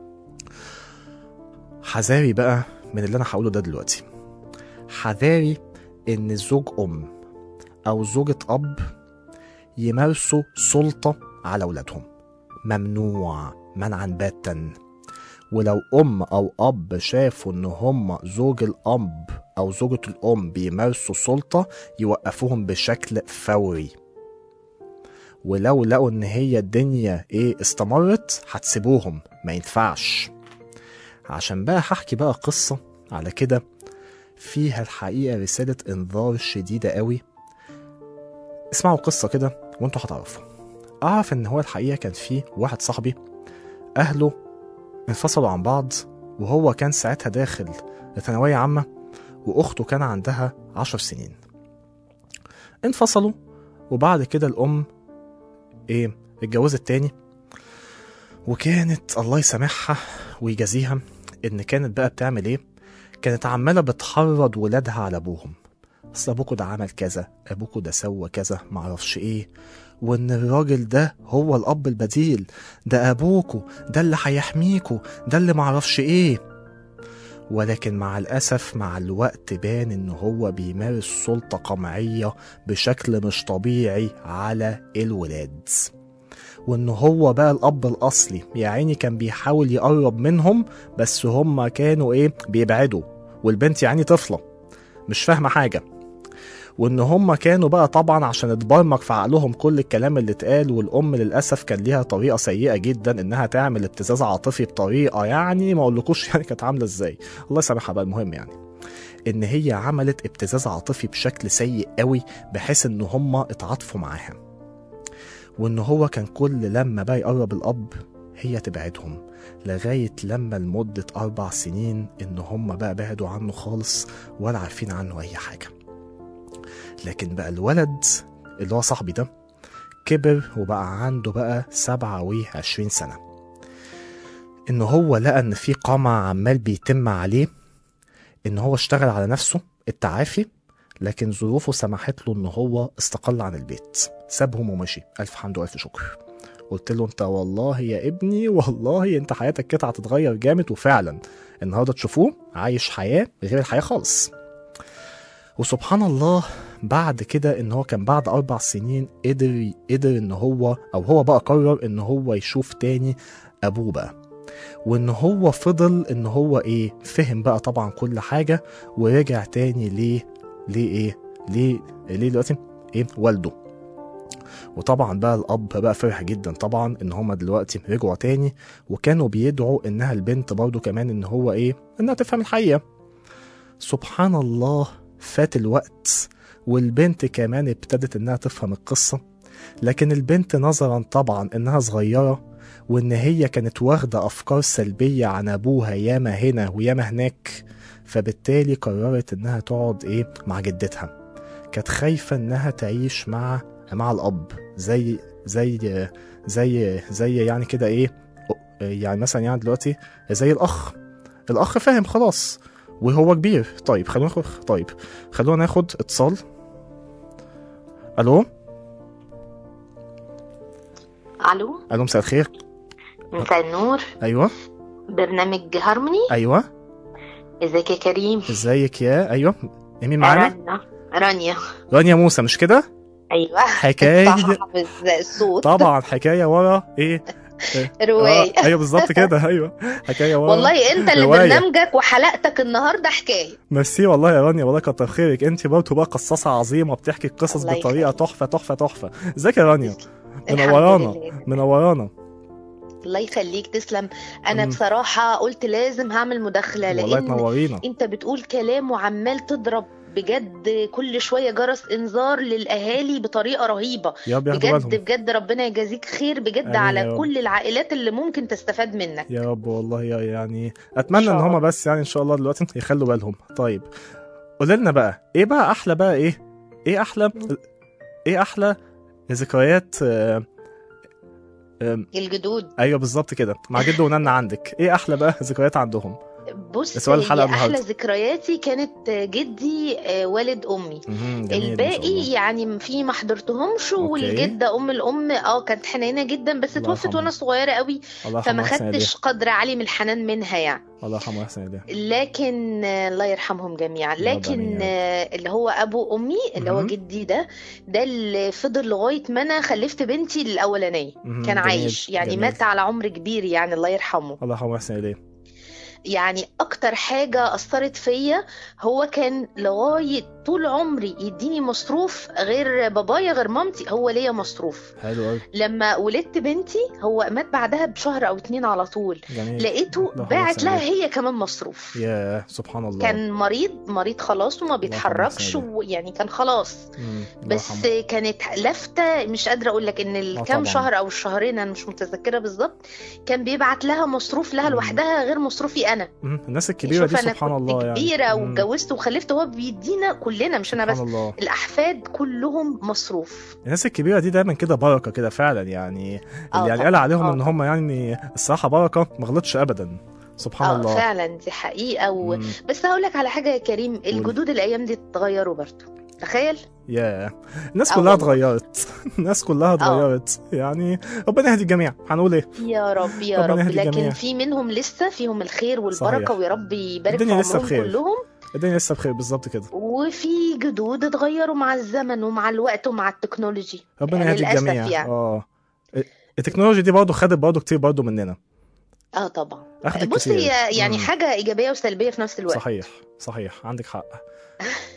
حذاري بقى من اللي أنا هقوله ده دلوقتي حذاري إن زوج أم أو زوجة أب يمارسوا سلطة على أولادهم ممنوع منعا باتا ولو أم أو أب شافوا إن هم زوج الأب أو زوجة الأم بيمارسوا سلطة يوقفوهم بشكل فوري ولو لقوا ان هي الدنيا ايه استمرت هتسيبوهم ما ينفعش عشان بقى هحكي بقى قصة على كده فيها الحقيقة رسالة انذار شديدة قوي اسمعوا قصة كده وانتوا هتعرفوا اعرف ان هو الحقيقة كان في واحد صاحبي اهله انفصلوا عن بعض وهو كان ساعتها داخل ثانوية عامة واخته كان عندها عشر سنين انفصلوا وبعد كده الام ايه اتجوزت تاني وكانت الله يسامحها ويجازيها ان كانت بقى بتعمل ايه كانت عماله بتحرض ولادها على ابوهم اصل ابوكوا ده عمل كذا ابوكوا ده سوى كذا معرفش ايه وان الراجل ده هو الاب البديل ده ابوكوا ده اللي هيحميكوا ده اللي معرفش ايه ولكن مع الأسف مع الوقت بان إن هو بيمارس سلطة قمعية بشكل مش طبيعي على الولاد وإن هو بقى الأب الأصلي يا عيني كان بيحاول يقرب منهم بس هم كانوا إيه بيبعدوا والبنت يعني طفلة مش فاهمة حاجة وان هم كانوا بقى طبعا عشان اتبرمج في عقلهم كل الكلام اللي اتقال والام للاسف كان ليها طريقه سيئه جدا انها تعمل ابتزاز عاطفي بطريقه يعني ما اقولكوش يعني كانت عامله ازاي الله يسامحها بقى المهم يعني ان هي عملت ابتزاز عاطفي بشكل سيء قوي بحيث ان هما اتعاطفوا معاها وان هو كان كل لما بقى يقرب الاب هي تبعدهم لغاية لما لمدة أربع سنين إن هم بقى بعدوا عنه خالص ولا عارفين عنه أي حاجة لكن بقى الولد اللي هو صاحبي ده كبر وبقى عنده بقى سبعة وعشرين سنة إن هو لقى إن في قمع عمال بيتم عليه إن هو اشتغل على نفسه التعافي لكن ظروفه سمحت له إن هو استقل عن البيت سابهم ومشي ألف حمد وألف شكر قلت له انت والله يا ابني والله انت حياتك كده هتتغير جامد وفعلا النهارده تشوفوه عايش حياه غير الحياه خالص وسبحان الله بعد كده ان هو كان بعد اربع سنين قدر قدر ان هو او هو بقى قرر ان هو يشوف تاني ابوه بقى وان هو فضل ان هو ايه فهم بقى طبعا كل حاجه ورجع تاني ليه ليه ايه ليه ليه دلوقتي ايه والده وطبعا بقى الاب بقى فرح جدا طبعا ان هما دلوقتي رجعوا تاني وكانوا بيدعوا انها البنت برضو كمان ان هو ايه انها تفهم الحقيقه سبحان الله فات الوقت والبنت كمان ابتدت انها تفهم القصه لكن البنت نظرا طبعا انها صغيره وان هي كانت واخده افكار سلبيه عن ابوها ياما هنا وياما هناك فبالتالي قررت انها تقعد ايه مع جدتها كانت خايفه انها تعيش مع مع الاب زي زي زي زي يعني كده ايه يعني مثلا يعني دلوقتي زي الاخ الاخ فاهم خلاص وهو كبير طيب خلونا ناخد طيب خلونا ناخد اتصال الو الو الو مساء الخير مساء النور ايوه برنامج هارموني ايوه ازيك يا كريم ازيك يا ايوه مين معانا رانيا رانيا رانيا موسى مش كده ايوه حكايه صح حافظ الصوت طبعا حكايه ورا ايه رواية آه، ايوه بالظبط كده ايوه حكايه ورا والله انت اللي رواية. برنامجك وحلقتك النهارده حكايه ميرسي والله يا رانيا والله كتر خيرك انت برضه بقى قصاصه عظيمه بتحكي القصص الله بطريقه يخليك. تحفه تحفه تحفه ازيك يا رانيا الحمد منورانا لله. منورانا الله يخليك تسلم انا مم. بصراحه قلت لازم هعمل مداخله والله لان تنورينا انت بتقول كلام وعمال تضرب بجد كل شويه جرس انذار للاهالي بطريقه رهيبه يا رب ياخدوا بجد بالهم بجد ربنا يجازيك خير بجد آمين يا على رب. كل العائلات اللي ممكن تستفاد منك يا رب والله يا يعني اتمنى إن ان شاء هما الله. بس يعني ان شاء الله دلوقتي يخلوا بالهم طيب قولي لنا بقى ايه بقى احلى بقى ايه ايه احلى ايه احلى ذكريات آه، آم، الجدود ايوه بالظبط كده مع جد ونانا عندك ايه احلى بقى ذكريات عندهم بص سؤال الحلقة هي احلى النهاردة. ذكرياتي كانت جدي آه، والد امي مهم، جميل ما شاء الباقي الله. يعني في ما حضرتهمش أوكي. والجده ام الام اه كانت حنينه جدا بس الله توفت يرحمها. وانا صغيره قوي الله فما يرحمه ويحسن خدتش قدر عالي من الحنان منها يعني إليه. الله يرحمه ويحسن اليه لكن آه، الله يرحمهم جميعا يا رب آمين لكن يا رب. آه، اللي هو ابو امي اللي هو مهم. جدي ده ده اللي فضل لغايه ما انا خلفت بنتي الاولانيه مهم، كان جميل، عايش يعني جميل. مات على عمر كبير يعني الله يرحمه الله يرحمه ويحسن اليه يعني اكتر حاجة اثرت فيا هو كان لغاية طول عمري يديني مصروف غير بابايا غير مامتي هو ليا مصروف حلو قوي لما ولدت بنتي هو مات بعدها بشهر او اتنين على طول جميل لقيته الله يرحمه باعت ويحسن لها إليه. هي كمان مصروف يا سبحان الله كان مريض مريض خلاص وما يرحمه بيتحركش ويحسن إليه. ويعني كان خلاص مم، الله بس يرحمه. كانت لفتة مش قادرة أقول لك إن الكام طبعاً. شهر أو الشهرين أنا مش متذكرة بالظبط كان بيبعت لها مصروف لها مم. لوحدها غير مصروفي أنا مم، الناس الكبيره دي شوف أنا سبحان كنت الله يعني كبيرة مم، واتجوزت وخلفت هو بيدينا كلنا مش أنا بس سبحان الله الأحفاد كلهم مصروف الناس الكبيره دي دايما كده بركه كده فعلا يعني آه اللي يعني طبعاً، قال عليهم آه ان هم يعني الصراحه بركه ما غلطش ابدا سبحان اه الله فعلا دي حقيقة و... مم، بس هقول لك على حاجة يا كريم الجدود الأيام دي اتغيروا برضه تخيل يا الناس آه كلها والله. اتغيرت الناس كلها اتغيرت يعني ربنا يهدي الجميع هنقول ايه يا رب يا ربنا رب يهدي لكن الجميع. في منهم لسه فيهم الخير والبركة صحيح. ويا رب يبارك في الدنيا لسه عمرهم بخير. كلهم الدنيا لسه بخير بالظبط كده وفي جدود اتغيروا مع الزمن ومع الوقت ومع التكنولوجي ربنا يعني يهدي للأسف الجميع يعني. اه التكنولوجيا دي برضه خدت برضه كتير برضه مننا اه طبعا اخدت بص كتير هي يعني مم. حاجة إيجابية وسلبية في نفس الوقت صحيح صحيح عندك حق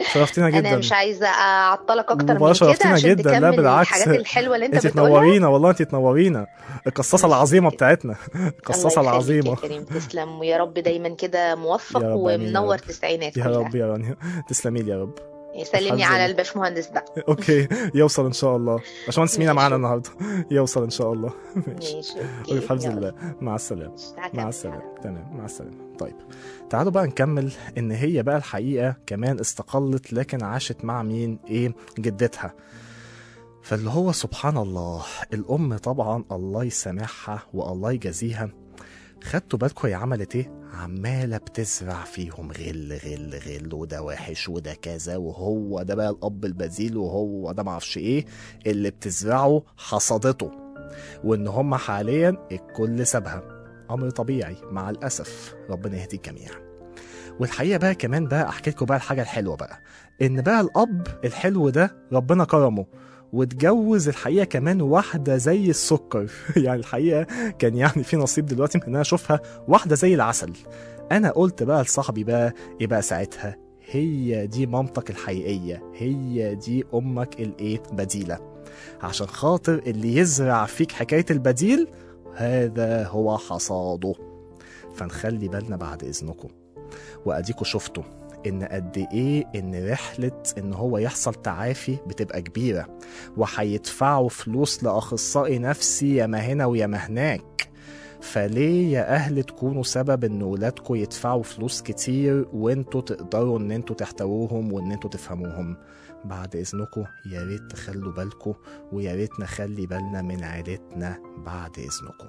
شرفتينا جدا انا مش عايزه اعطلك اكتر والله من كده شرفتينا عشان جدا، لا تكمل بالعكس. الحاجات الحلوه اللي انت انت بتقولها تنورينا والله انت تنورينا القصاصه ميرسي العظيمه كتير. بتاعتنا الله القصاصه يخليك العظيمه يا كريم تسلم ويا رب دايما كده موفق يا رب، آمين يا ومنور رب. تسعينات يا كلها رب يا رانيا تسلمي لي يا رب يسلمني الحمد على لله. الباشمهندس بقى اوكي يوصل ان شاء الله باشمهندس مينا ماشي. معانا النهارده يوصل ان شاء الله ماشي ماشي اوكي الحمد يلا. لله مع السلامه هكمل. مع السلامة تمام مع السلامة طيب تعالوا بقى نكمل ان هي بقى الحقيقة كمان استقلت لكن عاشت مع مين ايه جدتها فاللي هو سبحان الله الام طبعا الله يسامحها والله يجازيها خدتوا بالكم هي عملت ايه عماله بتزرع فيهم غل غل غل وده وحش وده كذا وهو ده بقى الاب البذيل وهو ده معرفش ايه اللي بتزرعه حصدته وان هم حاليا الكل سابها امر طبيعي مع الاسف ربنا يهدي الجميع والحقيقه بقى كمان بقى احكي لكم بقى الحاجه الحلوه بقى ان بقى الاب الحلو ده ربنا كرمه واتجوز الحقيقه كمان واحده زي السكر يعني الحقيقه كان يعني في نصيب دلوقتي ان انا اشوفها واحده زي العسل انا قلت بقى لصاحبي بقى ايه بقى ساعتها هي دي مامتك الحقيقيه هي دي امك الايه بديله عشان خاطر اللي يزرع فيك حكايه البديل هذا هو حصاده فنخلي بالنا بعد اذنكم واديكوا شفتوا ان قد ايه ان رحله ان هو يحصل تعافي بتبقى كبيره وهيدفعوا فلوس لاخصائي نفسي يا ما هنا ويا ما هناك فليه يا اهل تكونوا سبب ان ولادكم يدفعوا فلوس كتير وانتوا تقدروا ان انتوا تحتووهم وان انتوا تفهموهم بعد اذنكم يا ريت تخلوا بالكم ويا ريت نخلي بالنا من عيلتنا بعد اذنكم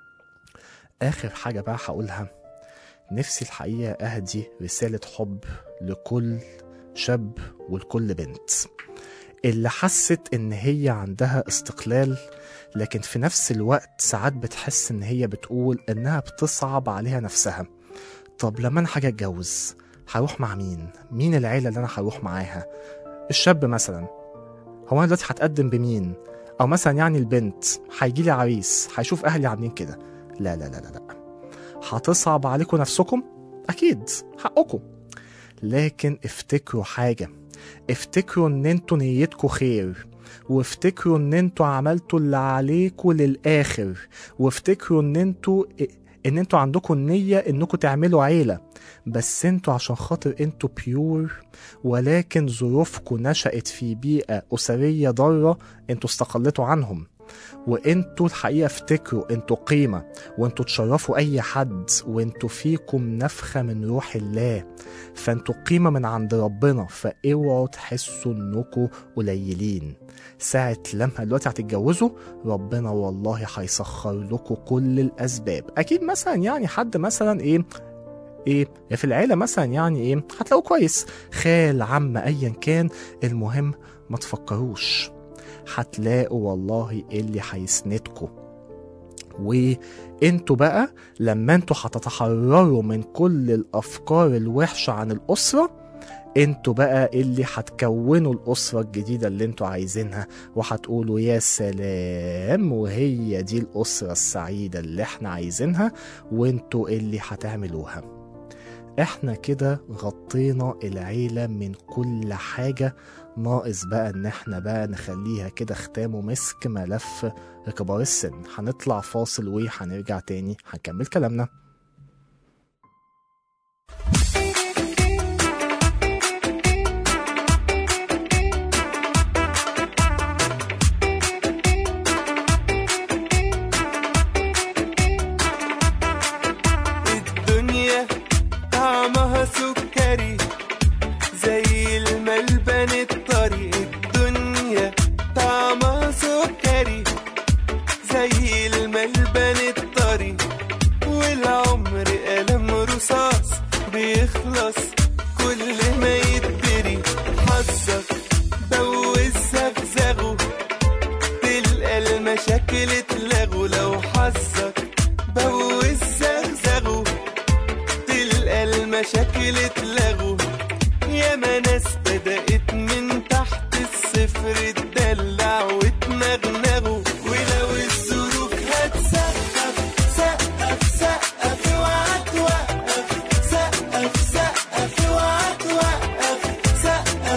اخر حاجه بقى هقولها نفسي الحقيقه اهدي رساله حب لكل شاب ولكل بنت اللي حست ان هي عندها استقلال لكن في نفس الوقت ساعات بتحس ان هي بتقول انها بتصعب عليها نفسها طب لما انا حاجه اتجوز هروح مع مين مين العيله اللي انا هروح معاها الشاب مثلا هو انا دلوقتي هتقدم بمين او مثلا يعني البنت هيجي لي عريس هيشوف اهلي عاملين كده لا لا لا لا لا هتصعب عليكم نفسكم اكيد حقكم لكن افتكروا حاجه افتكروا ان انتوا نيتكم خير وافتكروا ان انتوا عملتوا اللي عليكم للاخر وافتكروا ان انتوا ان انتوا عندكم النية انكم تعملوا عيلة بس انتوا عشان خاطر انتوا بيور ولكن ظروفكم نشأت في بيئة أسرية ضارة انتوا استقلتوا عنهم وانتوا الحقيقة افتكروا انتوا قيمة وانتوا تشرفوا اي حد وانتوا فيكم نفخة من روح الله فانتوا قيمة من عند ربنا فاوعوا تحسوا انكم قليلين ساعة لما دلوقتي هتتجوزوا ربنا والله هيسخر لكم كل الاسباب اكيد مثلا يعني حد مثلا ايه ايه في العيله مثلا يعني ايه هتلاقوه كويس خال عم ايا كان المهم ما تفكروش هتلاقوا والله اللي هيسندكوا وانتوا بقى لما انتوا هتتحرروا من كل الافكار الوحشه عن الاسره انتوا بقى اللي هتكونوا الأسرة الجديدة اللي انتوا عايزينها وهتقولوا يا سلام وهي دي الأسرة السعيدة اللي احنا عايزينها وانتوا اللي هتعملوها احنا كده غطينا العيلة من كل حاجة ناقص بقى ان احنا بقى نخليها كده ختام ومسك ملف كبار السن هنطلع فاصل وهنرجع تاني هنكمل كلامنا الدنيا طعمها سكري زي الملبن الطري الدنيا طعمها سكري زي الملبن الطري والعمر قلم رصاص بيخلص كل ما يتدري حظك بوز زغزغه تلقى المشاكل اتلغوا لو حظك بوز زغزغه تلقى المشاكل اتلغوا ياما ناس بدأت من تحت الصفر تدلع وتنغنغوا ولو الظروف هتسقف سقف سقف اوعى توقف سقف سقف اوعى توقف سقف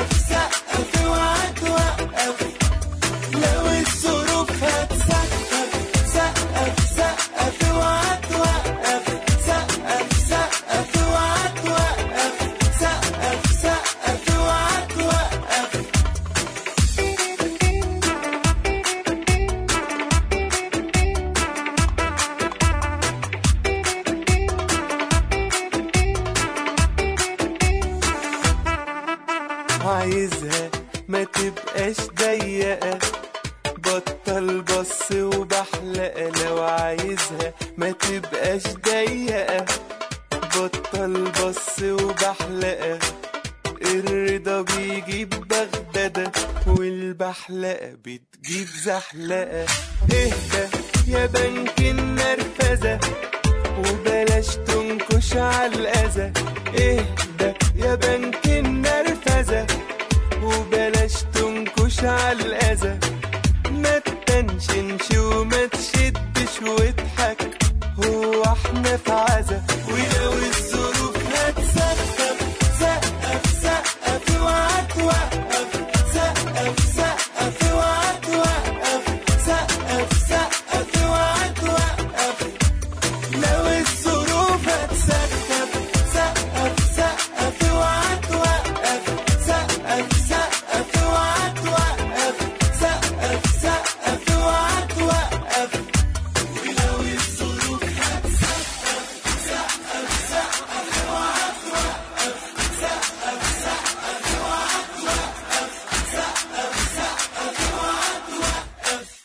ضيقة بطل بص وبحلقة لو عايزها ما تبقاش ضيقة بطل بص وبحلقة الرضا بيجيب بغدادة والبحلقة بتجيب زحلقة اهدى يا بنك النرفزة وبلاش تنكش على الأذى اهدى يا بنك النرفزة وبلاش تنكش على الأذى ما تتنشنش وما تشدش واضحك هو احنا في عزا ولو الظروف هتسقف سقف سقف اوعى توقف سقف سقف اوعى توقف سقف سقف اوعى توقف لو الظروف هتسقف سقف سقف اوعى توقف سقف سقف اوعى توقف سقف سقف اوعى توقف ولو الظروف هتسقف سقف سقف اوعى توقف سقف سقف اوعى توقف سقف سقف اوعى توقف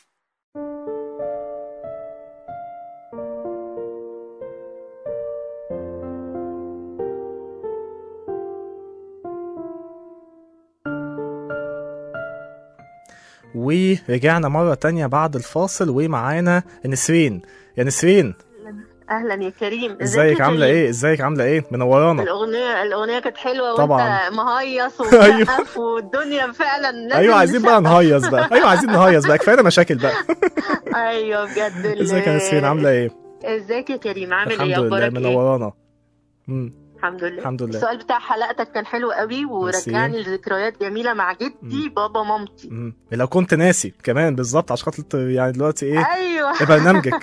ورجعنا مرة تانية بعد الفاصل ومعانا نسرين يا نسرين اهلا يا كريم ازيك يا عاملة كريم؟ ايه ازيك عاملة ايه منورانا الاغنيه الاغنيه كانت حلوه طبعاً. وانت مهيص أيوة. ومسقف والدنيا فعلا لازم ايوه عايزين بقى نسقف. نهيص بقى ايوه عايزين نهيص بقى كفايه مشاكل بقى ايوه بجد ال- ازيك يا نسرين عاملة ايه ازيك يا كريم عامل الحمد ايه لله اخبارك ايه منورانا مم. الحمد لله الحمد لله. السؤال بتاع حلقتك كان حلو قوي ورجعني لذكريات جميله مع جدي بابا مامتي مم. لو كنت ناسي كمان بالظبط عشان خاطر ت- يعني دلوقتي ايه ايوه برنامجك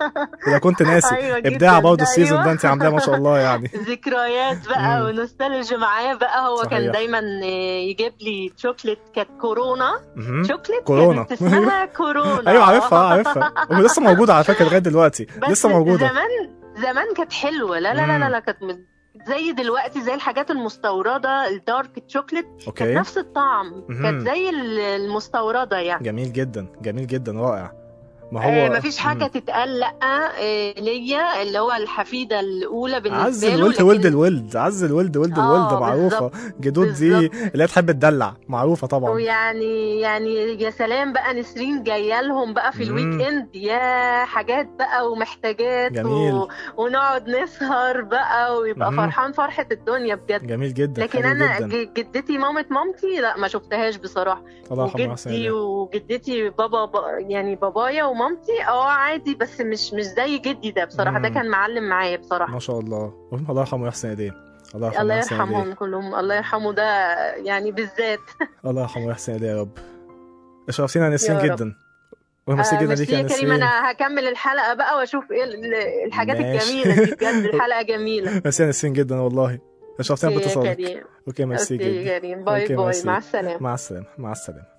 لو كنت ناسي أيوة جداً، ابداع برضه أيوة. السيزون ده انت عاملاه ما شاء الله يعني ذكريات بقى مم. ونوستالجيا معاه بقى هو صحيح. كان دايما يجيب لي شوكليت كانت كورونا مهم. شوكليت كورونا. كانت اسمها كورونا ايوه عارفها عارفها ولسه موجوده على فكره لغايه دلوقتي بس لسه موجوده زمان زمان كانت حلوه لا لا لا مم. لا, لا كانت من- زي دلوقتي زي الحاجات المستورده الدارك شوكليت كانت اوكي نفس الطعم مهم. كانت زي ال- المستورده يعني جميل جدا جميل جدا رائع ما آه هو مفيش حاجه مم. تتقال لا آه ليا اللي هو الحفيده الاولى بالنسبه عز له الولد لكن- ولد الولد عز الولد ولد آه، الولد معروفه بالظبط، جدود دي بالظبط. اللي هي تحب تدلع معروفه طبعا ويعني يعني يا سلام بقى نسرين جايه لهم بقى في مم. الويك اند يا حاجات بقى ومحتاجات جميل. و... ونقعد نسهر بقى ويبقى مهم. فرحان فرحة الدنيا بجد جميل جدا لكن حلو انا جدا ج- جدتي مامة مامتي لا ما شفتهاش بصراحة الله يرحمه ويحسن وجدي إليه. وجدتي بابا ب... يعني بابايا ومامتي اه عادي بس مش مش زي جدي ده بصراحة ده مم. كان معلم معايا بصراحة ما شاء الله الله يرحمه ويحسن ايديه الله يرحمه الله ويحسن يرحمهم ايديه كلهم الله يرحمه ده يعني بالذات الله يرحمه ويحسن ايديه يا رب شرفتينا يا يا نسرين رب. جدا وميرسي آه، جدا ميرسي ليك يا يا كريم نسرين انا هكمل الحلقه بقى واشوف ايه ال- ال- الحاجات ماشي. الجميله دي بجد الحلقه جميله ميرسي يا نسرين جدا والله شرفتينا أوكي يا باتصالك كريم اوكي ميرسي أوكي جدا يا كريم باي أوكي، باي ميرسي. مع السلامه مع السلامة مع السلامة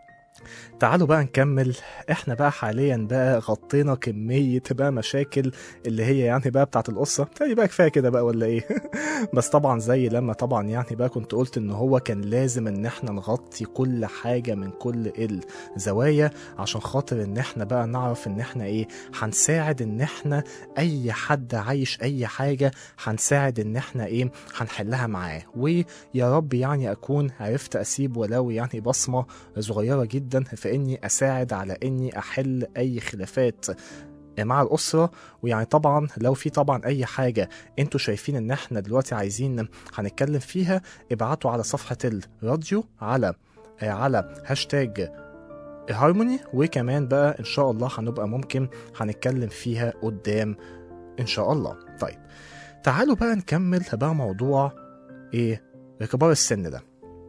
تعالوا بقى نكمل احنا بقى حاليا بقى غطينا كمية بقى مشاكل اللي هي يعني بقى بتاعت القصة تاني بقى كفاية كده بقى ولا ايه بس طبعا زي لما طبعا يعني بقى كنت قلت ان هو كان لازم ان احنا نغطي كل حاجة من كل الزوايا عشان خاطر ان احنا بقى نعرف ان احنا ايه هنساعد ان احنا اي حد عايش اي حاجة هنساعد ان احنا ايه هنحلها معاه ويا رب يعني اكون عرفت اسيب ولو يعني بصمة صغيرة جدا في اني اساعد على اني احل اي خلافات مع الأسرة ويعني طبعا لو في طبعا أي حاجة انتوا شايفين ان احنا دلوقتي عايزين هنتكلم فيها ابعتوا على صفحة الراديو على آه، على هاشتاج هارموني وكمان بقى ان شاء الله هنبقى ممكن هنتكلم فيها قدام ان شاء الله طيب تعالوا بقى نكمل بقى موضوع ايه كبار السن ده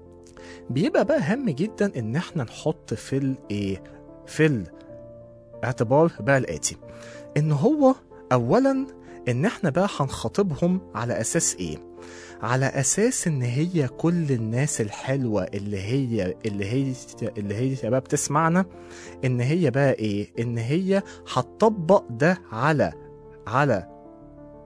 بيبقى بقى هام جدا ان احنا نحط في الايه في الاعتبار بقى الاتي ان هو اولا ان احنا بقى هنخاطبهم على اساس ايه على اساس ان هي كل الناس الحلوه اللي هي اللي هي اللي هي بقى بتسمعنا ان هي بقى ايه ان هي هتطبق ده على على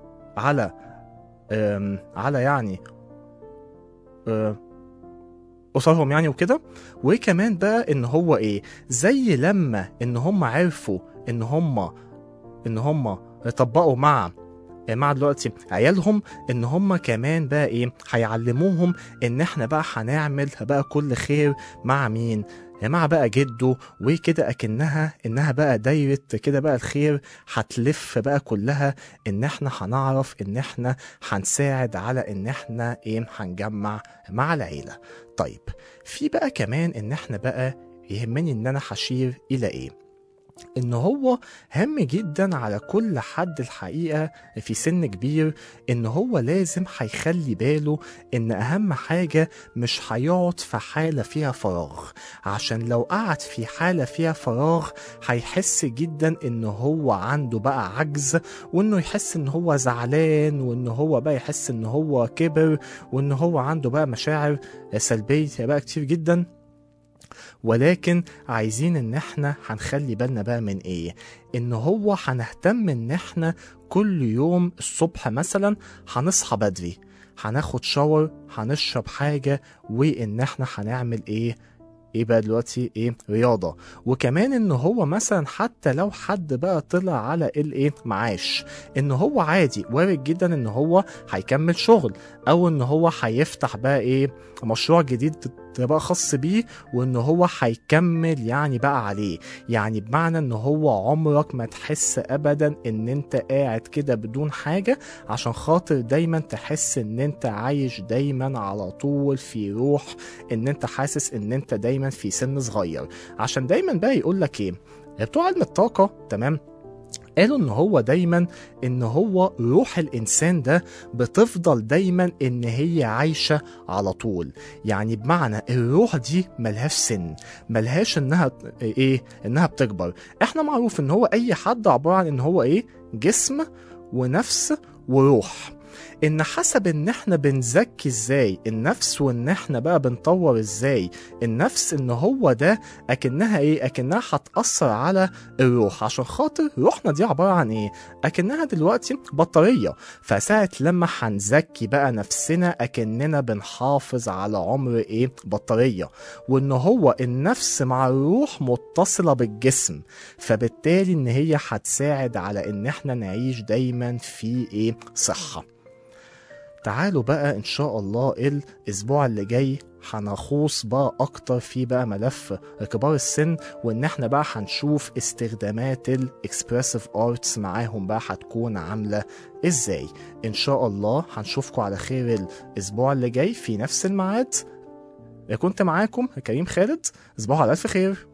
على أم على يعني أم اسرهم يعني وكده وكمان بقى ان هو ايه زي لما ان هم عرفوا ان هم ان هم طبقوا مع مع دلوقتي عيالهم ان هم كمان بقى ايه هيعلموهم ان احنا بقى هنعمل بقى كل خير مع مين مع بقى جده وكده اكنها انها بقى دايره كده بقى الخير هتلف بقى كلها ان احنا هنعرف ان احنا هنساعد على ان احنا ايه هنجمع مع العيله طيب في بقى كمان ان احنا بقى يهمني ان انا هشير الى ايه ان هو هم جدا على كل حد الحقيقه في سن كبير ان هو لازم هيخلي باله ان اهم حاجه مش هيقعد في حاله فيها فراغ عشان لو قعد في حاله فيها فراغ هيحس جدا ان هو عنده بقى عجز وانه يحس ان هو زعلان وان هو بقى يحس ان هو كبر وان هو عنده بقى مشاعر سلبيه بقى كتير جدا ولكن عايزين ان احنا هنخلي بالنا بقى من ايه ان هو هنهتم ان احنا كل يوم الصبح مثلا هنصحى بدري هناخد شاور هنشرب حاجة وان احنا هنعمل ايه ايه بقى دلوقتي ايه رياضة وكمان ان هو مثلا حتى لو حد بقى طلع على الايه معاش ان هو عادي وارد جدا ان هو هيكمل شغل او ان هو هيفتح بقى ايه مشروع جديد بقى خاص بيه وان هو هيكمل يعني بقى عليه يعني بمعنى ان هو عمرك ما تحس ابدا ان انت قاعد كده بدون حاجة عشان خاطر دايما تحس ان انت عايش دايما على طول في روح ان انت حاسس ان انت دايما في سن صغير عشان دايما بقى يقول لك ايه بتوع علم الطاقة تمام قالوا ان هو دايما ان هو روح الانسان ده بتفضل دايما ان هي عايشه على طول يعني بمعنى الروح دي ملهاش سن ملهاش انها ايه انها بتكبر احنا معروف ان هو اي حد عباره عن ان هو ايه جسم ونفس وروح ان حسب ان احنا بنزكي ازاي النفس وان احنا بقى بنطور ازاي النفس ان هو ده اكنها ايه اكنها هتاثر على الروح عشان خاطر روحنا دي عباره عن ايه اكنها دلوقتي بطاريه فساعه لما هنزكي بقى نفسنا اكننا بنحافظ على عمر ايه بطاريه وان هو النفس مع الروح متصله بالجسم فبالتالي ان هي هتساعد على ان احنا نعيش دايما في ايه صحه تعالوا بقى ان شاء الله الاسبوع اللي جاي هنخوص بقى اكتر في بقى ملف كبار السن وان احنا بقى هنشوف استخدامات الاكسبرسيف ارتس معاهم بقى هتكون عامله ازاي ان شاء الله هنشوفكم على خير الاسبوع اللي جاي في نفس الميعاد كنت معاكم كريم خالد اسبوع على الف خير